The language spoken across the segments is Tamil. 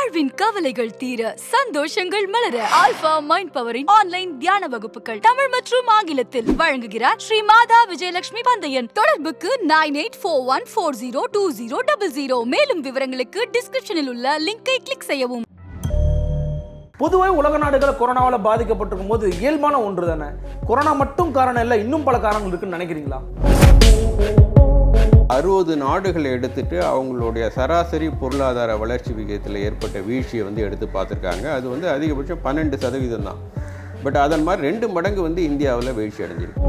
வாழ்வின் கவலைகள் தீர சந்தோஷங்கள் மலர ஆல்பா மைண்ட் பவரின் ஆன்லைன் தியான வகுப்புகள் தமிழ் மற்றும் ஆங்கிலத்தில் வழங்குகிறார் ஸ்ரீ மாதா விஜயலட்சுமி பந்தயன் தொடர்புக்கு nine eight four one four zero two zero double zero மேலும் விவரங்களுக்கு டிஸ்கிரிப்ஷனில் உள்ள லிங்கை கிளிக் செய்யவும் பொதுவாக உலக நாடுகள் கொரோனாவால் பாதிக்கப்பட்டிருக்கும் போது இயல்பான ஒன்று தானே கொரோனா மட்டும் காரணம் இல்லை இன்னும் பல காரணங்கள் இருக்குன்னு நினைக்கிறீங்களா அறுபது நாடுகளை எடுத்துட்டு அவங்களுடைய சராசரி பொருளாதார வளர்ச்சி விகிதத்தில் ஏற்பட்ட வீழ்ச்சியை வந்து எடுத்து பார்த்துருக்காங்க அது வந்து அதிகபட்சம் பன்னெண்டு சதவீதம் தான் பட் அதன் மாதிரி ரெண்டு மடங்கு வந்து இந்தியாவில் வீழ்ச்சி அடைஞ்சிருக்கு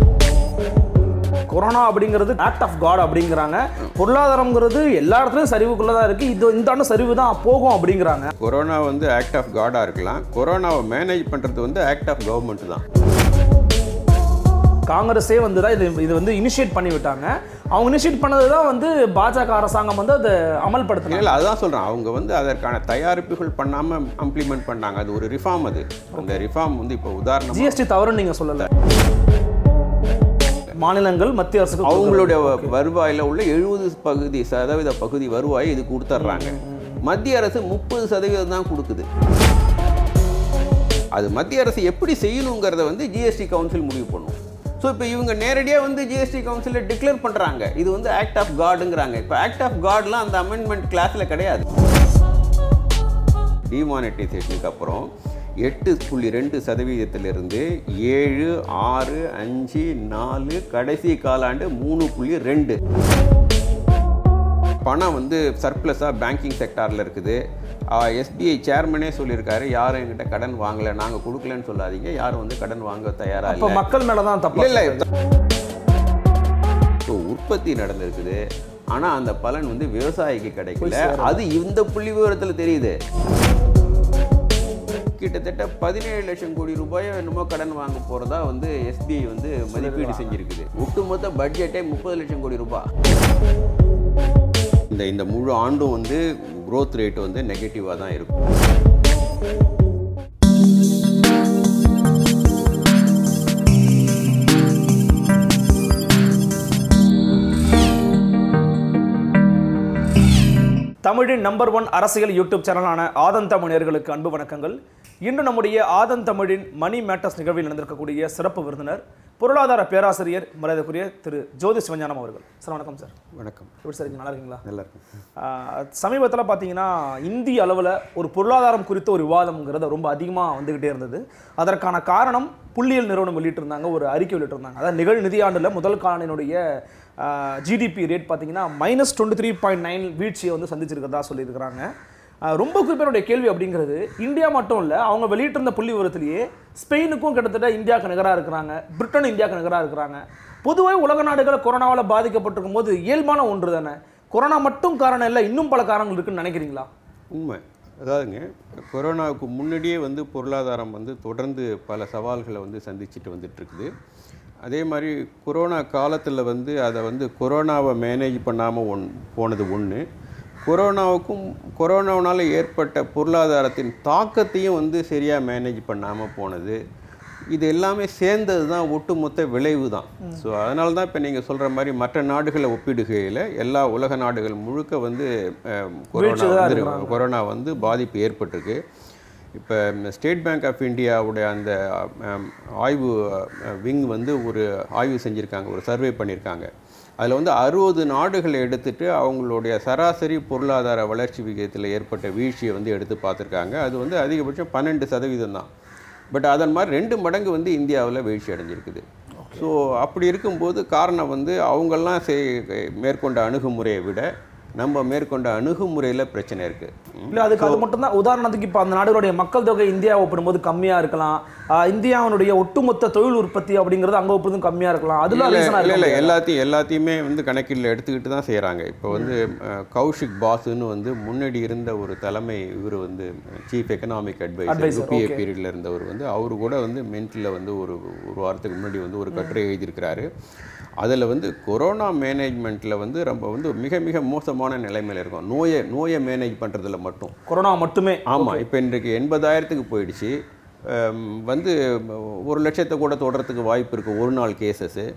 கொரோனா அப்படிங்கிறது ஆக்ட் ஆஃப் காட் அப்படிங்கிறாங்க பொருளாதாரம்ங்கிறது எல்லா இடத்துலையும் சரிவுக்குள்ளே தான் இருக்குது இது இந்த ஆண்டு சரிவு தான் போகும் அப்படிங்கிறாங்க கொரோனா வந்து ஆக்ட் ஆஃப் காடாக இருக்கலாம் கொரோனாவை மேனேஜ் பண்ணுறது வந்து ஆக்ட் ஆஃப் கவர்மெண்ட் தான் காங்கிரஸே வந்து தான் இது இது வந்து இனிஷியேட் பண்ணி விட்டாங்க அவங்க இனிஷியேட் பண்ணது தான் வந்து பாஜக அரசாங்கம் வந்து அதை அமல்படுத்தினாங்க இல்லை அதுதான் சொல்கிறேன் அவங்க வந்து அதற்கான தயாரிப்புகள் பண்ணாமல் இம்ப்ளிமெண்ட் பண்ணாங்க அது ஒரு ரிஃபார்ம் அது அந்த ரிஃபார்ம் வந்து இப்போ உதாரணம் ஜிஎஸ்டி தவறுன்னு நீங்கள் சொல்லலை மாநிலங்கள் மத்திய அரசுக்கு அவங்களுடைய வருவாயில் உள்ள எழுபது பகுதி சதவீத பகுதி வருவாய் இது கொடுத்துட்றாங்க மத்திய அரசு முப்பது சதவீதம் தான் கொடுக்குது அது மத்திய அரசு எப்படி செய்யணுங்கிறத வந்து ஜிஎஸ்டி கவுன்சில் முடிவு பண்ணும் ஸோ இப்போ இவங்க நேரடியாக வந்து ஜிஎஸ்டி கவுன்சிலில் டிக்ளேர் பண்ணுறாங்க இது வந்து ஆக்ட் ஆஃப் காடுங்கிறாங்க இப்போ ஆக்ட் ஆஃப் காட்லாம் அந்த அமெண்ட்மெண்ட் கிளாஸில் கிடையாது டிமானிட்டைசேஷனுக்கு அப்புறம் எட்டு புள்ளி ரெண்டு சதவீதத்திலிருந்து ஏழு ஆறு அஞ்சு நாலு கடைசி காலாண்டு மூணு புள்ளி ரெண்டு பணம் வந்து சர்ப்ளஸாக பேங்கிங் செக்டாரில் இருக்குது எஸ்பிஐ சேர்மனே சொல்லியிருக்காரு யாரும் எங்கிட்ட கடன் வாங்கலை நாங்கள் கொடுக்கலன்னு சொல்லாதீங்க யாரும் வந்து கடன் வாங்க தயாராக இப்போ இல்லை மக்கள் மேலே தான் தப்பு இல்லை இல்லை ஸோ உற்பத்தி நடந்திருக்குது ஆனால் அந்த பலன் வந்து விவசாயிக்கு கிடைக்கல அது இந்த புள்ளி விவரத்தில் தெரியுது கிட்டத்தட்ட பதினேழு லட்சம் கோடி ரூபாயை என்னமோ கடன் வாங்க போகிறதா வந்து எஸ்பிஐ வந்து மதிப்பீடு செஞ்சிருக்குது ஒட்டுமொத்த பட்ஜெட்டே முப்பது லட்சம் கோடி ரூபாய் இந்த இந்த முழு ஆண்டும் வந்து growth ரேட் வந்து நெகட்டிவாக தான் இருக்கும் தமிழின் நம்பர் ஒன் அரசியல் யூடியூப் சேனலான ஆதன் தமிழர்களுக்கு அன்பு வணக்கங்கள் இன்று நம்முடைய ஆதன் தமிழின் மணி மேட்டர்ஸ் நிகழ்வில் நடந்திருக்கக்கூடிய சிறப்பு விருந்தினர் பொருளாதார பேராசிரியர் மரியாதைக்குரிய திரு ஜோதி சிவஞானம் அவர்கள் சார் வணக்கம் சார் வணக்கம் எப்படி சார் இருக்கீங்க? நல்லா இருக்கீங்களா நல்லா இருக்கும் சமீபத்தில் பார்த்தீங்கன்னா இந்திய அளவில் ஒரு பொருளாதாரம் குறித்த ஒரு விவாதம்ங்கிறது ரொம்ப அதிகமாக வந்துக்கிட்டே இருந்தது அதற்கான காரணம் புள்ளியியல் நிறுவனம் வெளியிட்டிருந்தாங்க ஒரு அறிக்கை வெளியிட்டிருந்தாங்க அதாவது நிகழ் நிதியாண்டில் முதல் காலனினுடைய ஜிடிபி ரேட் பார்த்தீங்கன்னா minus twenty three point nine வீழ்ச்சியை வந்து சந்திச்சிருக்கிறதா சொல்லியிருக்கிறாங்க ஆஹ் ரொம்ப குறிப்பினுடைய கேள்வி அப்படிங்கிறது இந்தியா மட்டும் இல்லை அவங்க வெளியிட்டிருந்த புள்ளி விவரத்திலேயே ஸ்பெயினுக்கும் கிட்டத்தட்ட இந்தியாவுக்கு நிகராக இருக்கிறாங்க பிரிட்டனும் இந்தியாவுக்கு நிகராக இருக்கிறாங்க பொதுவாக உலக நாடுகள் கொரோனாவால் பாதிக்கப்பட்டிருக்கும் போது இயல்பான ஒன்று தானே கொரோனா மட்டும் காரணம் இல்லை இன்னும் பல காரணங்கள் இருக்குன்னு நினைக்கிறீங்களா உண்மை அதாவதுங்க கொரோனாவுக்கு முன்னாடியே வந்து பொருளாதாரம் வந்து தொடர்ந்து பல சவால்களை வந்து சந்திச்சுட்டு வந்துட்டு இருக்குது அதே மாதிரி கொரோனா காலத்தில் வந்து அதை வந்து கொரோனாவை மேனேஜ் பண்ணாமல் ஒன் போனது ஒன்று கொரோனாவுக்கும் கொரோனாவினால் ஏற்பட்ட பொருளாதாரத்தின் தாக்கத்தையும் வந்து சரியாக மேனேஜ் பண்ணாமல் போனது இது எல்லாமே சேர்ந்தது தான் ஒட்டுமொத்த விளைவு தான் ஸோ அதனால தான் இப்போ நீங்கள் சொல்கிற மாதிரி மற்ற நாடுகளை ஒப்பிடுகையில் எல்லா உலக நாடுகள் முழுக்க வந்து அஹ், கொரோனா வீழ்ச்சிதான் வந்து இருக்கிறாங்க. கொரோனா வந்து பாதிப்பு ஏற்பட்டிருக்கு இப்போ ஸ்டேட் பேங்க் ஆஃப் இந்தியாவுடைய அந்த அஹ், ஆய்வு விங் வந்து ஒரு ஆய்வு செஞ்சுருக்காங்க ஒரு சர்வே பண்ணியிருக்காங்க அதில் வந்து அறுபது நாடுகளை எடுத்துட்டு அவங்களுடைய சராசரி பொருளாதார வளர்ச்சி விகிதத்தில் ஏற்பட்ட வீழ்ச்சியை வந்து எடுத்து பார்த்துருக்காங்க அது வந்து அதிகபட்சம் பன்னெண்டு சதவீதம் தான் பட் அதன் மாதிரி ரெண்டு மடங்கு வந்து இந்தியாவில் வீழ்ச்சி அடைஞ்சிருக்குது ஸோ அப்படி இருக்கும்போது காரணம் வந்து அவங்கெல்லாம் செய் மேற்கொண்ட அணுகுமுறையை விட நம்ம மேற்கொண்ட அணுகுமுறையில் பிரச்சனை இருக்குது இல்லை அதுக்கு அது மட்டும் தான் உதாரணத்துக்கு இப்போ அந்த நாடுகளுடைய மக்கள் தொகை இந்தியாவை ஒப்பிடும்போது கம்மியாக இருக்கலாம் ஆஹ் இந்தியாவினுடைய ஒட்டுமொத்த தொழில் உற்பத்தி அப்படிங்கிறது அங்கே ஒப்பிடுறதும் கம்மியாக இருக்கலாம் அதுல இல்லை ரீசனாக இல்லை இருக்கு எல்லாத்தையும் எல்லாத்தையுமே வந்து கணக்கில் எடுத்துக்கிட்டு தான் செய்கிறாங்க இப்போ வந்து அஹ், கௌஷிக் பாசுன்னு வந்து முன்னாடி இருந்த ஒரு தலைமை இவர் வந்து chief economic advisor Advisor, UPA okay. பீரியடில் இருந்தவர் வந்து அவரு கூட வந்து மென்ட்டில் வந்து ஒரு ஒரு வாரத்துக்கு முன்னாடி வந்து ஒரு கட்டுரை எழுதியிருக்கிறாரு அதில் வந்து கொரோனா மேனேஜ்மெண்ட்டில் வந்து ரொம்ப வந்து மிக மிக மோசமான நிலைமையில் இருக்கும் நோயை நோயை மேனேஜ் பண்ணுறதுல மட்டும் கொரோனா மட்டுமே ஆமாம் இப்போ இன்றைக்கு எண்பதாயிரத்துக்கு போயிடுச்சு அம், வந்து ஒரு லட்சத்தை கூட தொடரத்துக்கு வாய்ப்பு இருக்குது ஒரு நாள் கேசஸ்ஸு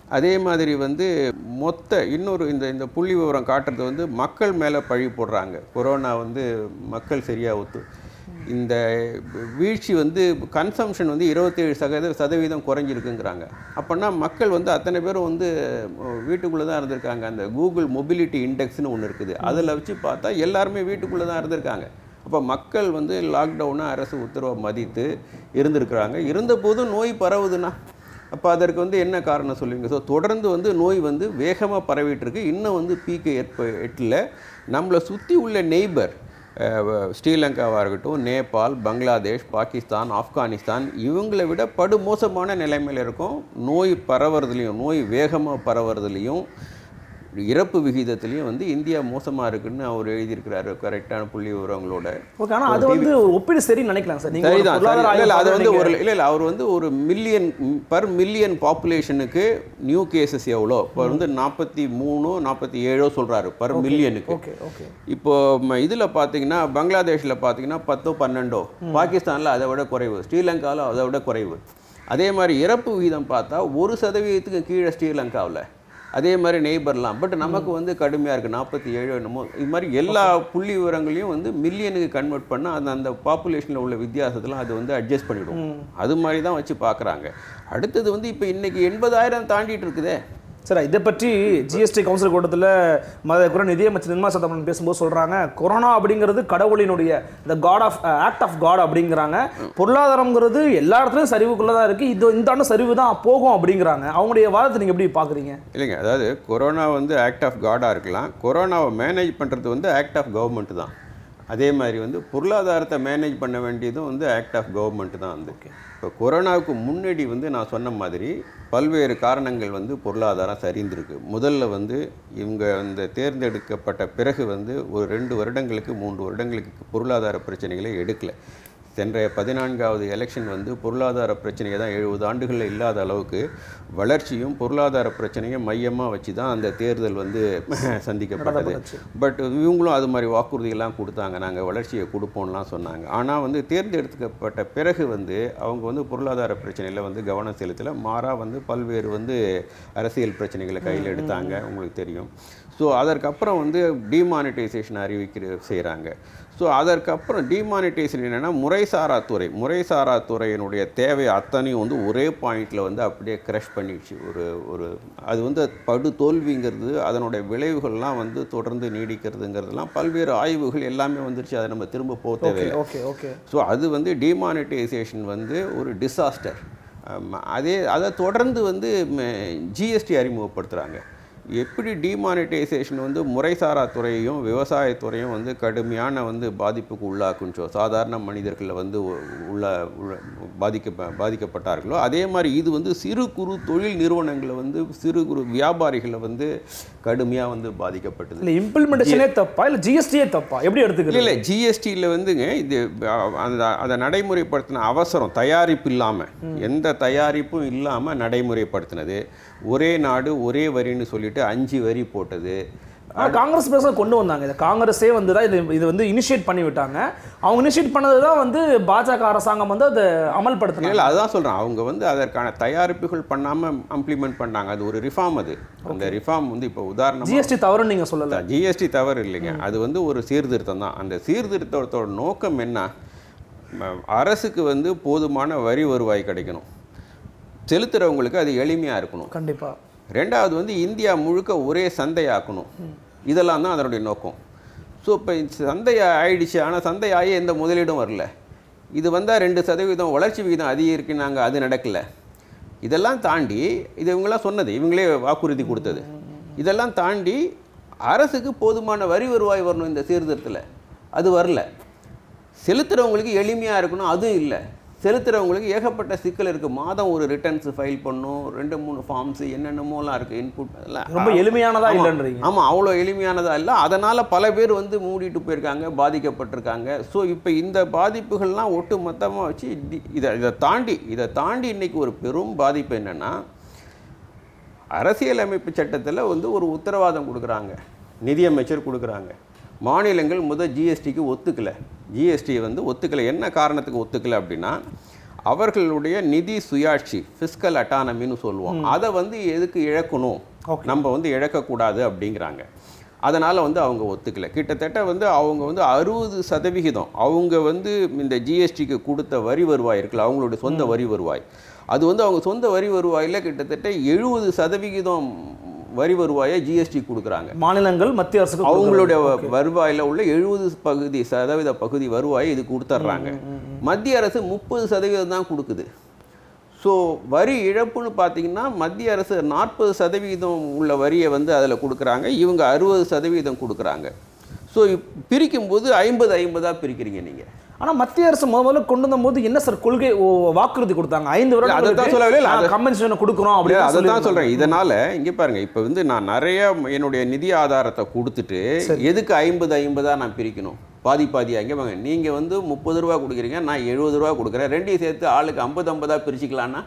அதே மாதிரி வந்து மொத்த இன்னொரு இந்த இந்த புள்ளி விவரம் காட்டுறது வந்து மக்கள் மேலே பழி போடுறாங்க கொரோனா வந்து மக்கள் சரியாக ஒத்து இந்த வீழ்ச்சி வந்து கன்சம்ஷன் வந்து இருபத்தேழு சதவீத சதவீதம் குறைஞ்சிருக்குங்கிறாங்க அப்படின்னா மக்கள் வந்து அத்தனை பேரும் வந்து வீட்டுக்குள்ளே தான் இருந்திருக்காங்க அந்த கூகுள் மொபிலிட்டி இண்டெக்ஸ்னு ஒன்று இருக்குது அதில் வச்சு பார்த்தா எல்லாருமே வீட்டுக்குள்ளே தான் இருந்திருக்காங்க அப்போ மக்கள் வந்து லாக்டவுனை அரசு உத்தரவை மதித்து இருந்திருக்கிறாங்க இருந்தபோதும் நோய் பரவுதுன்னா அப்போ அதற்கு வந்து என்ன காரணம் சொல்லுவீங்க ஸோ தொடர்ந்து வந்து நோய் வந்து வேகமாக பரவிட்டு இருக்கு இன்னும் வந்து பீக்கை ஏற்ப எட்டல நம்மளை சுற்றி உள்ள நெய்பர் ஸ்ரீலங்காவாக இருக்கட்டும் நேபாள் பங்களாதேஷ் பாகிஸ்தான் ஆப்கானிஸ்தான் இவங்களை விட படுமோசமான நிலைமையில் இருக்கும் நோய் பரவுறதுலையும் நோய் வேகமாக பரவுறதுலையும் இறப்பு விகிதத்துலையும் வந்து இந்தியா மோசமாக இருக்குன்னு அவர் எழுதியிருக்கிறாரு கரெக்டான புள்ளி விவரங்களோட ஓகே ஆனா அது வந்து ஒரு ஒப்பீடு சரின்னு நினைக்கலாம் சார் நீங்க ஒரு சரிதான் சரி. பொருளாதார இல்ல, இல்ல, அது ஆய்வாளர் வந்து ஒரு நீங்க- இல்ல இல்ல அவர் வந்து ஒரு மில்லியன் பர் மில்லியன் பாப்புலேஷனுக்கு நியூ கேசஸ் எவ்வளோ இப்போ வந்து நாற்பத்தி மூணு நாற்பத்தி ஏழோ சொல்றாரு பர் மில்லியனுக்கு ஓகே ஓகே இப்போ ம- இதுல பாத்தீங்கன்னா பங்களாதேஷ்ல பாத்தீங்கன்னா பத்தோ பன்னெண்டோ பாகிஸ்தான்ல அதை விட குறைவு ஸ்ரீலங்காவில் அதை விட குறைவு அதே மாதிரி இறப்பு விகிதம் பார்த்தா ஒரு சதவீதத்துக்கு கீழே ஸ்ரீலங்காவில் அதே மாதிரி நெய்பர்லாம் பட் நமக்கு வந்து கடுமையாக இருக்குது நாற்பத்தி ஏழு என்னமோ இது மாதிரி எல்லா புள்ளி விவரங்களையும் வந்து மில்லியனுக்கு கன்வெர்ட் பண்ணால் அந்த அந்த பாப்புலேஷனில் உள்ள வித்தியாசத்தில் அது வந்து அட்ஜஸ்ட் பண்ணிவிடும் அது மாதிரி தான் வச்சு பார்க்குறாங்க அடுத்தது வந்து இப்போ இன்னைக்கு எண்பதாயிரம் தாண்டிட்டு இருக்குதே சார் இதை பற்றி ஜிஎஸ்டி கவுன்சில் கூட்டத்தில் மத குறை நிதியமைச்சர் நிர்மலா சீதாராமன் பேசும்போது சொல்றாங்க கொரோனா அப்படிங்கிறது கடவுளினுடைய இந்த God of act of God அப்படிங்கிறாங்க பொருளாதாரம்ங்கிறது எல்லா இடத்துலையும் சரிவுக்குள்ள தான் இருக்கு இது இந்த ஆண்டு சரிவு தான் போகும் அப்படிங்கிறாங்க அவங்களுடைய வாதத்தை நீங்க எப்படி பாக்குறீங்க இல்லைங்க அதாவது கொரோனா வந்து ஆக்ட் ஆஃப் காடாக இருக்கலாம் கொரோனாவை மேனேஜ் பண்ணுறது வந்து ஆக்ட் ஆஃப் கவர்மெண்ட் தான் அதே மாதிரி வந்து பொருளாதாரத்தை மேனேஜ் பண்ண வேண்டியதும் வந்து ஆக்ட் ஆஃப் கவர்மெண்ட் தான் வந்து இப்போ கொரோனாவுக்கு முன்னாடி வந்து நான் சொன்ன மாதிரி பல்வேறு காரணங்கள் வந்து பொருளாதாரம் சரிந்திருக்கு முதல்ல வந்து இவங்க அந்த தேர்ந்தெடுக்கப்பட்ட பிறகு வந்து ஒரு ரெண்டு வருடங்களுக்கு மூன்று வருடங்களுக்கு பொருளாதார பிரச்சனைகளை எடுக்கல சென்ற பதினான்காவது எலெக்ஷன் வந்து பொருளாதார பிரச்சனையை தான் எழுபது ஆண்டுகளில் இல்லாத அளவுக்கு வளர்ச்சியும் பொருளாதார பிரச்சனையும் மையமாக வச்சு தான் அந்த தேர்தல் வந்து சந்திக்கப்பட்டது பட் இவங்களும் அது மாதிரி வாக்குறுதியெல்லாம் கொடுத்தாங்க நாங்கள் வளர்ச்சியை கொடுப்போம்லாம் சொன்னாங்க ஆனால் வந்து தேர்ந்தெடுக்கப்பட்ட பிறகு வந்து அவங்க வந்து பொருளாதார பிரச்சனையில் வந்து கவனம் செலுத்தலை மாறா வந்து பல்வேறு வந்து அரசியல் பிரச்சனைகளை கையில் எடுத்தாங்க உங்களுக்கு தெரியும் ஸோ அதற்கப்புறம் வந்து டிமானிட்டைசேஷன் அறிவிக்கிற செய்கிறாங்க ஸோ அதற்கப்புறம் டிமானிட்டைசேஷன் என்னென்னா முறைசாரா துறை முறைசாரா துறையினுடைய தேவை அத்தனையும் வந்து ஒரே பாயிண்டில் வந்து அப்படியே க்ரஷ் பண்ணிடுச்சு ஒரு ஒரு அது வந்து படு தோல்விங்கிறது அதனுடைய விளைவுகள்லாம் வந்து தொடர்ந்து நீடிக்கிறதுங்கிறதுலாம் பல்வேறு ஆய்வுகள் எல்லாமே வந்துருச்சு அதை நம்ம திரும்ப போக தேவையில்லை ஓகே ஓகே ஸோ அது வந்து டிமானிட்டைசேஷன் வந்து ஒரு டிசாஸ்டர் அதே அதை தொடர்ந்து வந்து ஜிஎஸ்டி அறிமுகப்படுத்துகிறாங்க எப்படி டிமானிட்டைசேஷன் வந்து முறைசாரா துறையையும் விவசாயத்துறையும் வந்து கடுமையான வந்து பாதிப்புக்கு உள்ளாக்குச்சோ சாதாரண மனிதர்களை வந்து உ- உள்ள உள்ள- பாதிக்க பாதிக்கப்பட்டார்களோ அதே மாதிரி இது வந்து சிறு குறு தொழில் நிறுவனங்களை வந்து சிறு குறு வியாபாரிகளை வந்து கடுமையாக வந்து பாதிக்கப்பட்டது இல்ல இம்ப்ளிமெண்டேஷனே தப்பா இல்ல ஜிஎஸ்டியே தப்பா எப்படி இல்லை எடுத்துக்கிறது இல்லை ஜிஎஸ்டியில் வந்துங்க இது அஹ், அந்த அதை நடைமுறைப்படுத்தின அவசரம் தயாரிப்பு இல்லாமல் எந்த தயாரிப்பும் இல்லாமல் நடைமுறைப்படுத்தினது ஒரே நாடு ஒரே வரின்னு சொல்லிட்டு அஞ்சு வரி போட்டது ஆனா காங்கிரஸ் பேச கொண்டு வந்தாங்க இதை காங்கிரஸே வந்து தான் இது இது வந்து இனிஷியேட் பண்ணி விட்டாங்க அவங்க இனிஷியேட் பண்ணது தான் வந்து பாஜக அரசாங்கம் வந்து அதை அமல்படுத்தினாங்க இல்லை அதுதான் சொல்கிறேன் அவங்க வந்து அதற்கான தயாரிப்புகள் பண்ணாமல் இம்ப்ளிமெண்ட் பண்ணாங்க அது ஒரு ரிஃபார்ம் அது அந்த ரிஃபார்ம் வந்து இப்போ உதாரணமாக ஜிஎஸ்டி தவறுன்னு நீங்க சொல்லல ஜிஎஸ்டி தவறு இல்லைங்க அது வந்து ஒரு சீர்திருத்தம் தான் அந்த சீர்திருத்தத்தோட நோக்கம் என்ன ம- அரசுக்கு வந்து போதுமான வரி வருவாய் கிடைக்கணும் செலுத்துறவங்களுக்கு அது எளிமையாக இருக்கணும் கண்டிப்பா ரெண்டாவது வந்து இந்தியா முழுக்க ஒரே சந்தையாக்கணும் இதெல்லாம் தான் அதனுடைய நோக்கம் ஸோ இப்போ சந்தை ஆயிடுச்சு ஆனால் சந்தை ஆகி எந்த முதலீடும் வரல இது வந்தால் ரெண்டு சதவீதம் வளர்ச்சி விகிதம் அதிகரிக்குனாங்க அது நடக்கல இதெல்லாம் தாண்டி இது இவங்களாம் சொன்னது இவங்களே வாக்குறுதி கொடுத்தது இதெல்லாம் தாண்டி அரசுக்கு போதுமான வரி வருவாய் வரணும் இந்த சீர்திருத்தத்தில் அது வரல செலுத்துறவங்களுக்கு எளிமையாக இருக்கணும் அதுவும் இல்லை செலுத்துறவங்களுக்கு ஏகப்பட்ட சிக்கல் இருக்குது மாதம் ஒரு ரிட்டர்ன்ஸ் ஃபைல் பண்ணும் ரெண்டு மூணு ஃபார்ம்ஸ் என்னென்னமோலாம் இருக்குது இன்புட் அதெல்லாம் ரொம்ப எளிமையானதா ஆமா. இல்லைன்றீங்க ஆமாம் அவ்வளோ எளிமையானதா இல்லை அதனால் பல பேர் வந்து மூடிட்டு போயிருக்காங்க பாதிக்கப்பட்டிருக்காங்க ஸோ இப்போ இந்த பாதிப்புகள்லாம் ஒட்டு மொத்தமாக வச்சு டி- இதை இதை தாண்டி இதை தாண்டி இன்னைக்கு ஒரு பெரும் பாதிப்பு என்னென்னா அரசியலமைப்பு சட்டத்தில் வந்து ஒரு உத்தரவாதம் கொடுக்குறாங்க நிதியமைச்சர் கொடுக்குறாங்க மாநிலங்கள் முதல் ஜிஎஸ்டிக்கு ஒத்துக்கலை ஜிஎஸ்டி வந்து ஒத்துக்கலை என்ன காரணத்துக்கு ஒத்துக்கலை அப்படின்னா அவர்களுடைய நிதி சுயாட்சி ஃபிஸ்கல் அட்டானமின்னு சொல்லுவோம் அதை வந்து எதுக்கு இழக்கணும் நம்ம வந்து இழக்கக்கூடாது அப்படிங்கிறாங்க அதனால் வந்து அவங்க ஒத்துக்கல கிட்டத்தட்ட வந்து அவங்க வந்து அறுபது சதவிகிதம் அவங்க வந்து இந்த ஜிஎஸ்டிக்கு கொடுத்த வரி வருவாய் இருக்குல்ல அவங்களுடைய சொந்த வரி வருவாய் அது வந்து அவங்க சொந்த வரி வருவாயில் கிட்டத்தட்ட எழுபது சதவிகிதம் வரி வருவாயை ஜிஎஸ்டி கொடுக்குறாங்க மாநிலங்கள் மத்திய அரசுக்கு கொடுக்குறாங்க. அவங்களுடைய வருவாயில உள்ள எழுபது பகுதி சதவீத பகுதி வருவாயை இது கொடுத்துட்றாங்க மத்திய அரசு முப்பது சதவீதம் தான் கொடுக்குது ஸோ வரி இழப்புன்னு பார்த்தீங்கன்னா மத்திய அரசு நாற்பது சதவீதம் உள்ள வரியை வந்து அதில் கொடுக்குறாங்க இவங்க அறுபது சதவீதம் கொடுக்குறாங்க ஸோ பிரிக்கும்போது ஐம்பது ஐம்பதாக பிரிக்கிறீங்க நீங்கள் ஆனா மத்திய அரசு முத முதல்ல கொண்டு வந்தபோது என்ன சார் கொள்கை ஓ, வாக்குறுதி கொடுத்தாங்க ஐந்து இல்ல, அதைத்தான் வருடம் சொல்லவே இல்லை. அது- கம்பென்சேஷன் கொடுக்குறோம் அப்படியே அப்படின்னு அதை தான் சொல்லியிருந்தாங்க. சொல்கிறேன் இதனால் இங்கே பாருங்க இப்போ வந்து நான் நிறைய என்னுடைய நிதி ஆதாரத்தை கொடுத்துட்டு எதுக்கு ஐம்பது ஐம்பதாக நான் பிரிக்கணும் பாதி பாதியாக இங்கே வாங்க நீங்கள் வந்து முப்பது ரூபா கொடுக்குறீங்க நான் எழுபது ரூபா கொடுக்குறேன் ரெண்டையும் சேர்த்து ஆளுக்கு ஐம்பது ஐம்பதாக பிரிச்சுக்கலான்னா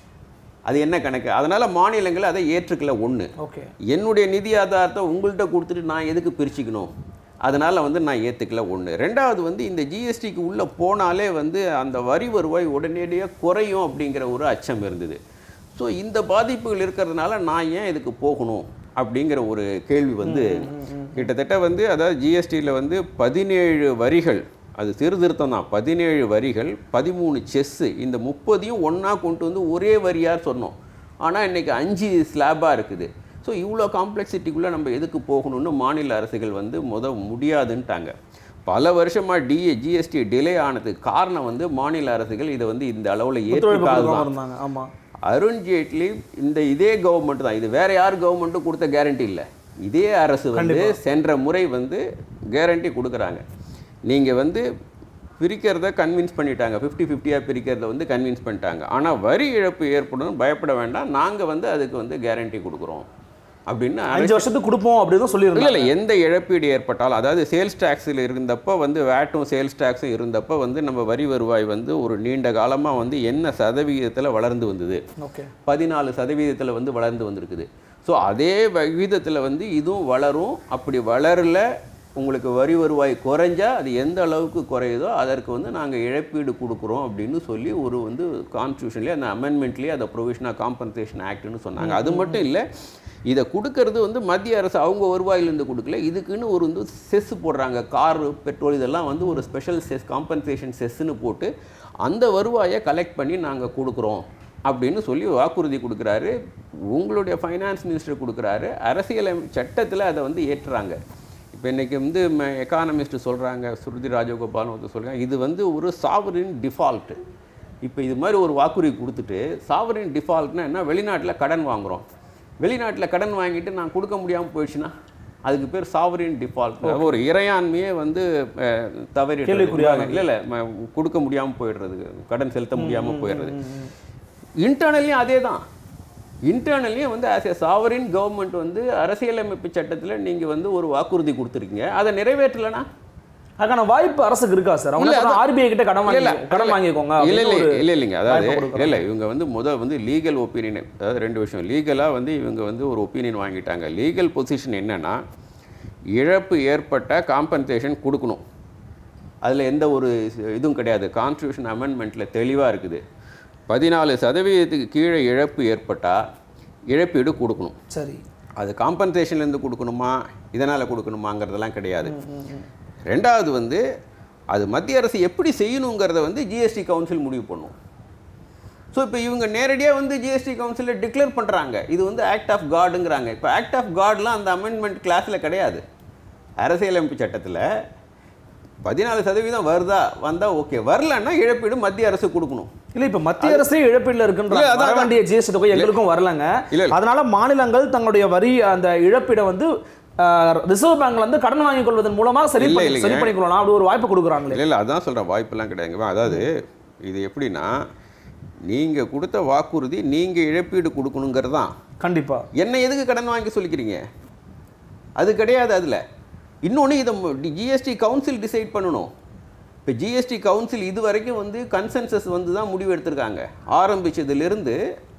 அது என்ன கணக்கு அதனால் மாநிலங்கள் அதை ஏற்றுக்கல ஒன்று ஓகே என்னுடைய நிதி ஆதாரத்தை உங்கள்கிட்ட கொடுத்துட்டு நான் எதுக்கு பிரிச்சுக்கணும் அதனால் வந்து நான் ஏற்றுக்கல ஒன்று ரெண்டாவது வந்து இந்த ஜிஎஸ்டிக்கு உள்ளே போனாலே வந்து அந்த வரி வருவாய் உடனடியாக குறையும் அப்படிங்கிற ஒரு அச்சம் இருந்தது ஸோ இந்த பாதிப்புகள் இருக்கிறதுனால நான் ஏன் இதுக்கு போகணும் அப்படிங்கிற ஒரு கேள்வி வந்து கிட்டத்தட்ட வந்து அதாவது ஜிஎஸ்டியில் வந்து பதினேழு வரிகள் அது சீர்திருத்தம் தான் பதினேழு வரிகள் பதிமூணு செஸ்ஸு இந்த முப்பதையும் ஒன்றா கொண்டு வந்து ஒரே வரியாக சொன்னோம் ஆனால் இன்றைக்கி அஞ்சு ஸ்லாபாக இருக்குது ஸோ இவ்வளோ காம்ப்ளெக்சிட்டிக்குள்ளே நம்ம எதுக்கு போகணும்னு மாநில அரசுகள் வந்து முத முடியாதுன்ட்டாங்க பல வருஷமாக டிஏ ஜிஎஸ்டி டிலே ஆனதுக்கு காரணம் வந்து மாநில அரசுகள் இதை வந்து இந்த அளவில் ஒத்துழைப்பு ஏற்றுக்காது கொடுக்காம இருந்தாங்க ஆமா அருண் ஜேட்லி இந்த இதே கவர்மெண்ட் தான் இது வேற யார் கவர்மெண்ட்டும் கொடுத்த கேரண்டி இல்லை இதே அரசு வந்து சென்ற முறை வந்து கேரண்டி கொடுக்குறாங்க நீங்கள் வந்து பிரிக்கிறத கன்வின்ஸ் பண்ணிட்டாங்க ஃபிஃப்டி ஃபிஃப்டியாக பிரிக்கிறத வந்து கன்வின்ஸ் பண்ணிட்டாங்க ஆனால் வரி இழப்பு ஏற்படும் பயப்பட வேண்டாம் நாங்கள் வந்து அதுக்கு வந்து கேரண்டி கொடுக்குறோம் அப்படின்னு அஞ்சு வருஷத்துக்கு கொடுப்போம் அப்படின்னு இல்லை சொல்லியிருந்தாங்க இல்லை எந்த இழப்பீடு ஏற்பட்டாலும் அதாவது சேல்ஸ் டேக்ஸில் இருந்தப்போ வந்து வேட்டும் சேல்ஸ் டேக்ஸும் இருந்தப்போ வந்து நம்ம வரி வருவாய் வந்து ஒரு நீண்ட காலமாக வந்து என்ன சதவிகிதத்தில் வளர்ந்து வந்தது ஓகே பதினாலு சதவீதத்தில் வந்து வளர்ந்து வந்திருக்குது ஸோ அதே விகிதத்தில் வந்து இதுவும் வளரும் அப்படி வளரல உங்களுக்கு வரி வருவாய் குறைஞ்சா அது எந்த அளவுக்கு குறையுதோ அதற்கு வந்து நாங்கள் இழப்பீடு கொடுக்குறோம் அப்படின்னு சொல்லி ஒரு வந்து கான்ஸ்டியூஷன்லேயே அந்த அமெண்ட்மெண்ட்லேயே அதை ப்ரொவிஷனாக காம்பன்சேஷன் ஆக்ட்னு சொன்னாங்க அது மட்டும் இல்லை இதை கொடுக்கறது வந்து மத்திய அரசு அவங்க வருவாயிலேருந்து கொடுக்கல இதுக்குன்னு ஒரு வந்து செஸ் போடுறாங்க கார் பெட்ரோல் இதெல்லாம் வந்து ஒரு ஸ்பெஷல் செஸ் காம்பன்சேஷன் செஸ்ஸுன்னு போட்டு அந்த வருவாயை கலெக்ட் பண்ணி நாங்கள் கொடுக்குறோம் அப்படின்னு சொல்லி வாக்குறுதி கொடுக்குறாரு உங்களுடைய ஃபைனான்ஸ் மினிஸ்டர் கொடுக்குறாரு அரசியல் சட்டத்தில் அதை வந்து ஏற்றுறாங்க இப்போ இன்றைக்கி வந்து எக்கானமிஸ்ட் சொல்கிறாங்க சுருதி ராஜகோபால்னு ஒருத்தர் சொல்கிறாங்க இது வந்து ஒரு சாவரின் டிஃபால்ட்டு இப்போ இது மாதிரி ஒரு வாக்குறுதி கொடுத்துட்டு சாவரின் டிஃபால்ட்னா என்ன வெளிநாட்டில் கடன் வாங்குகிறோம் வெளிநாட்டில் கடன் வாங்கிட்டு நான் கொடுக்க முடியாமல் போயிடுச்சுன்னா அதுக்கு பேர் சாவரின் டிஃபால்ட் ஒரு இறையாண்மையே வந்து அஹ், தவறிடுறது கேள்விக்குறியாக இல்லை இல்லை ம- கொடுக்க முடியாமல் போயிடுறது கடன் செலுத்த முடியாமல் போயிடுறது இன்டர்னல்லையும் அதே தான் இன்டர்னல்லையும் வந்து ஆஸ் ஏ சாவரின் கவர்மெண்ட் வந்து அரசியலமைப்பு சட்டத்தில் நீங்கள் வந்து ஒரு வாக்குறுதி கொடுத்துருக்கீங்க அதை நிறைவேற்றலைன்னா அதுக்கான வாய்ப்பு அரசுக்கு இருக்கா சார் இல்ல, அவங்க அதான். ஆர்பிஐ கிட்ட கடன் இல்ல, இல்ல, வாங்கி கடன் வாங்கிக்கோங்க இல்ல அப்படின்னு இல்ல ஒரு இல்ல இல்லைங்க அதாவது வாய்ப்பு கொடுக்குறாங்க. இல்ல இவங்க வந்து முத வந்து லீகல் ஒப்பீனியன் அதாவது ரெண்டு விஷயம் லீகலா வந்து இவங்க வந்து ஒரு ஒப்பீனியன் வாங்கிட்டாங்க லீகல் பொசிஷன் என்னன்னா இழப்பு ஏற்பட்ட காம்பன்சேஷன் கொடுக்கணும் அதில் எந்த ஒரு இதுவும் கிடையாது கான்ஸ்டியூஷன் அமெண்ட்மெண்ட்டில் தெளிவாக இருக்குது பதினாலு சதவீதத்துக்கு கீழே இழப்பு ஏற்பட்டால் இழப்பீடு கொடுக்கணும் சரி அது காம்பன்சேஷன்லேருந்து கொடுக்கணுமா இதனால் கொடுக்கணுமாங்கிறதெல்லாம் கிடையாது ரெண்டாவது வந்து அது மத்திய அரசு எப்படி செய்யணுங்கிறத வந்து ஜிஎஸ்டி கவுன்சில் முடிவு பண்ணும் ஸோ இப்போ இவங்க நேரடியாக வந்து ஜிஎஸ்டி கவுன்சிலில் டிக்ளேர் பண்ணுறாங்க இது வந்து ஆக்ட் ஆஃப் காடுங்கிறாங்க இப்போ ஆக்ட் ஆஃப் காட்லாம் அந்த அமெண்ட்மெண்ட் கிளாஸில் கிடையாது அரசியலமைப்பு சட்டத்தில் பதினாலு சதவீதம் வருதா வந்தால் ஓகே வரலன்னா இழப்பீடு மத்திய அரசு கொடுக்கணும் இல்ல இப்ப மத்திய அரசே இழப்பீடுல இருக்குன்ற இல்ல, அதான், வர வேண்டிய ஜிஎஸ்டி தொகை எங்களுக்கும் வரலங்க இல்ல, இல்ல. அதனால மாநிலங்கள் தங்களுடைய வரி அந்த இழப்பீடை வந்து ரிசர்வ் பேங்க்ல இருந்து கடன் வாங்கிக் கொள்வதன் மூலமா சரி இல்ல, பண்ணி- இல்லைங்க. சரி பண்ணிக்கொள்ளலாம் அப்படி ஒரு வாய்ப்பு கொடுக்குறாங்களே இல்லை இல்லை அதான் சொல்கிறேன் வாய்ப்பெல்லாம் கிடையாதுங்க அதாவது இது எப்படின்னா நீங்கள் கொடுத்த வாக்குறுதி நீங்கள் இழப்பீடு கொடுக்கணுங்கிறது தான் கண்டிப்பா என்ன எதுக்கு கடன் வாங்கி சொல்லிக்கிறீங்க அது கிடையாது அதில் இன்னொன்று இதை ஜிஎஸ்டி கவுன்சில் டிசைட் பண்ணணும் இப்போ ஜிஎஸ்டி கவுன்சில் இது வரைக்கும் வந்து கன்சென்சஸ் வந்து தான் முடிவு எடுத்திருக்காங்க ஆரம்பிச்சதுலேருந்து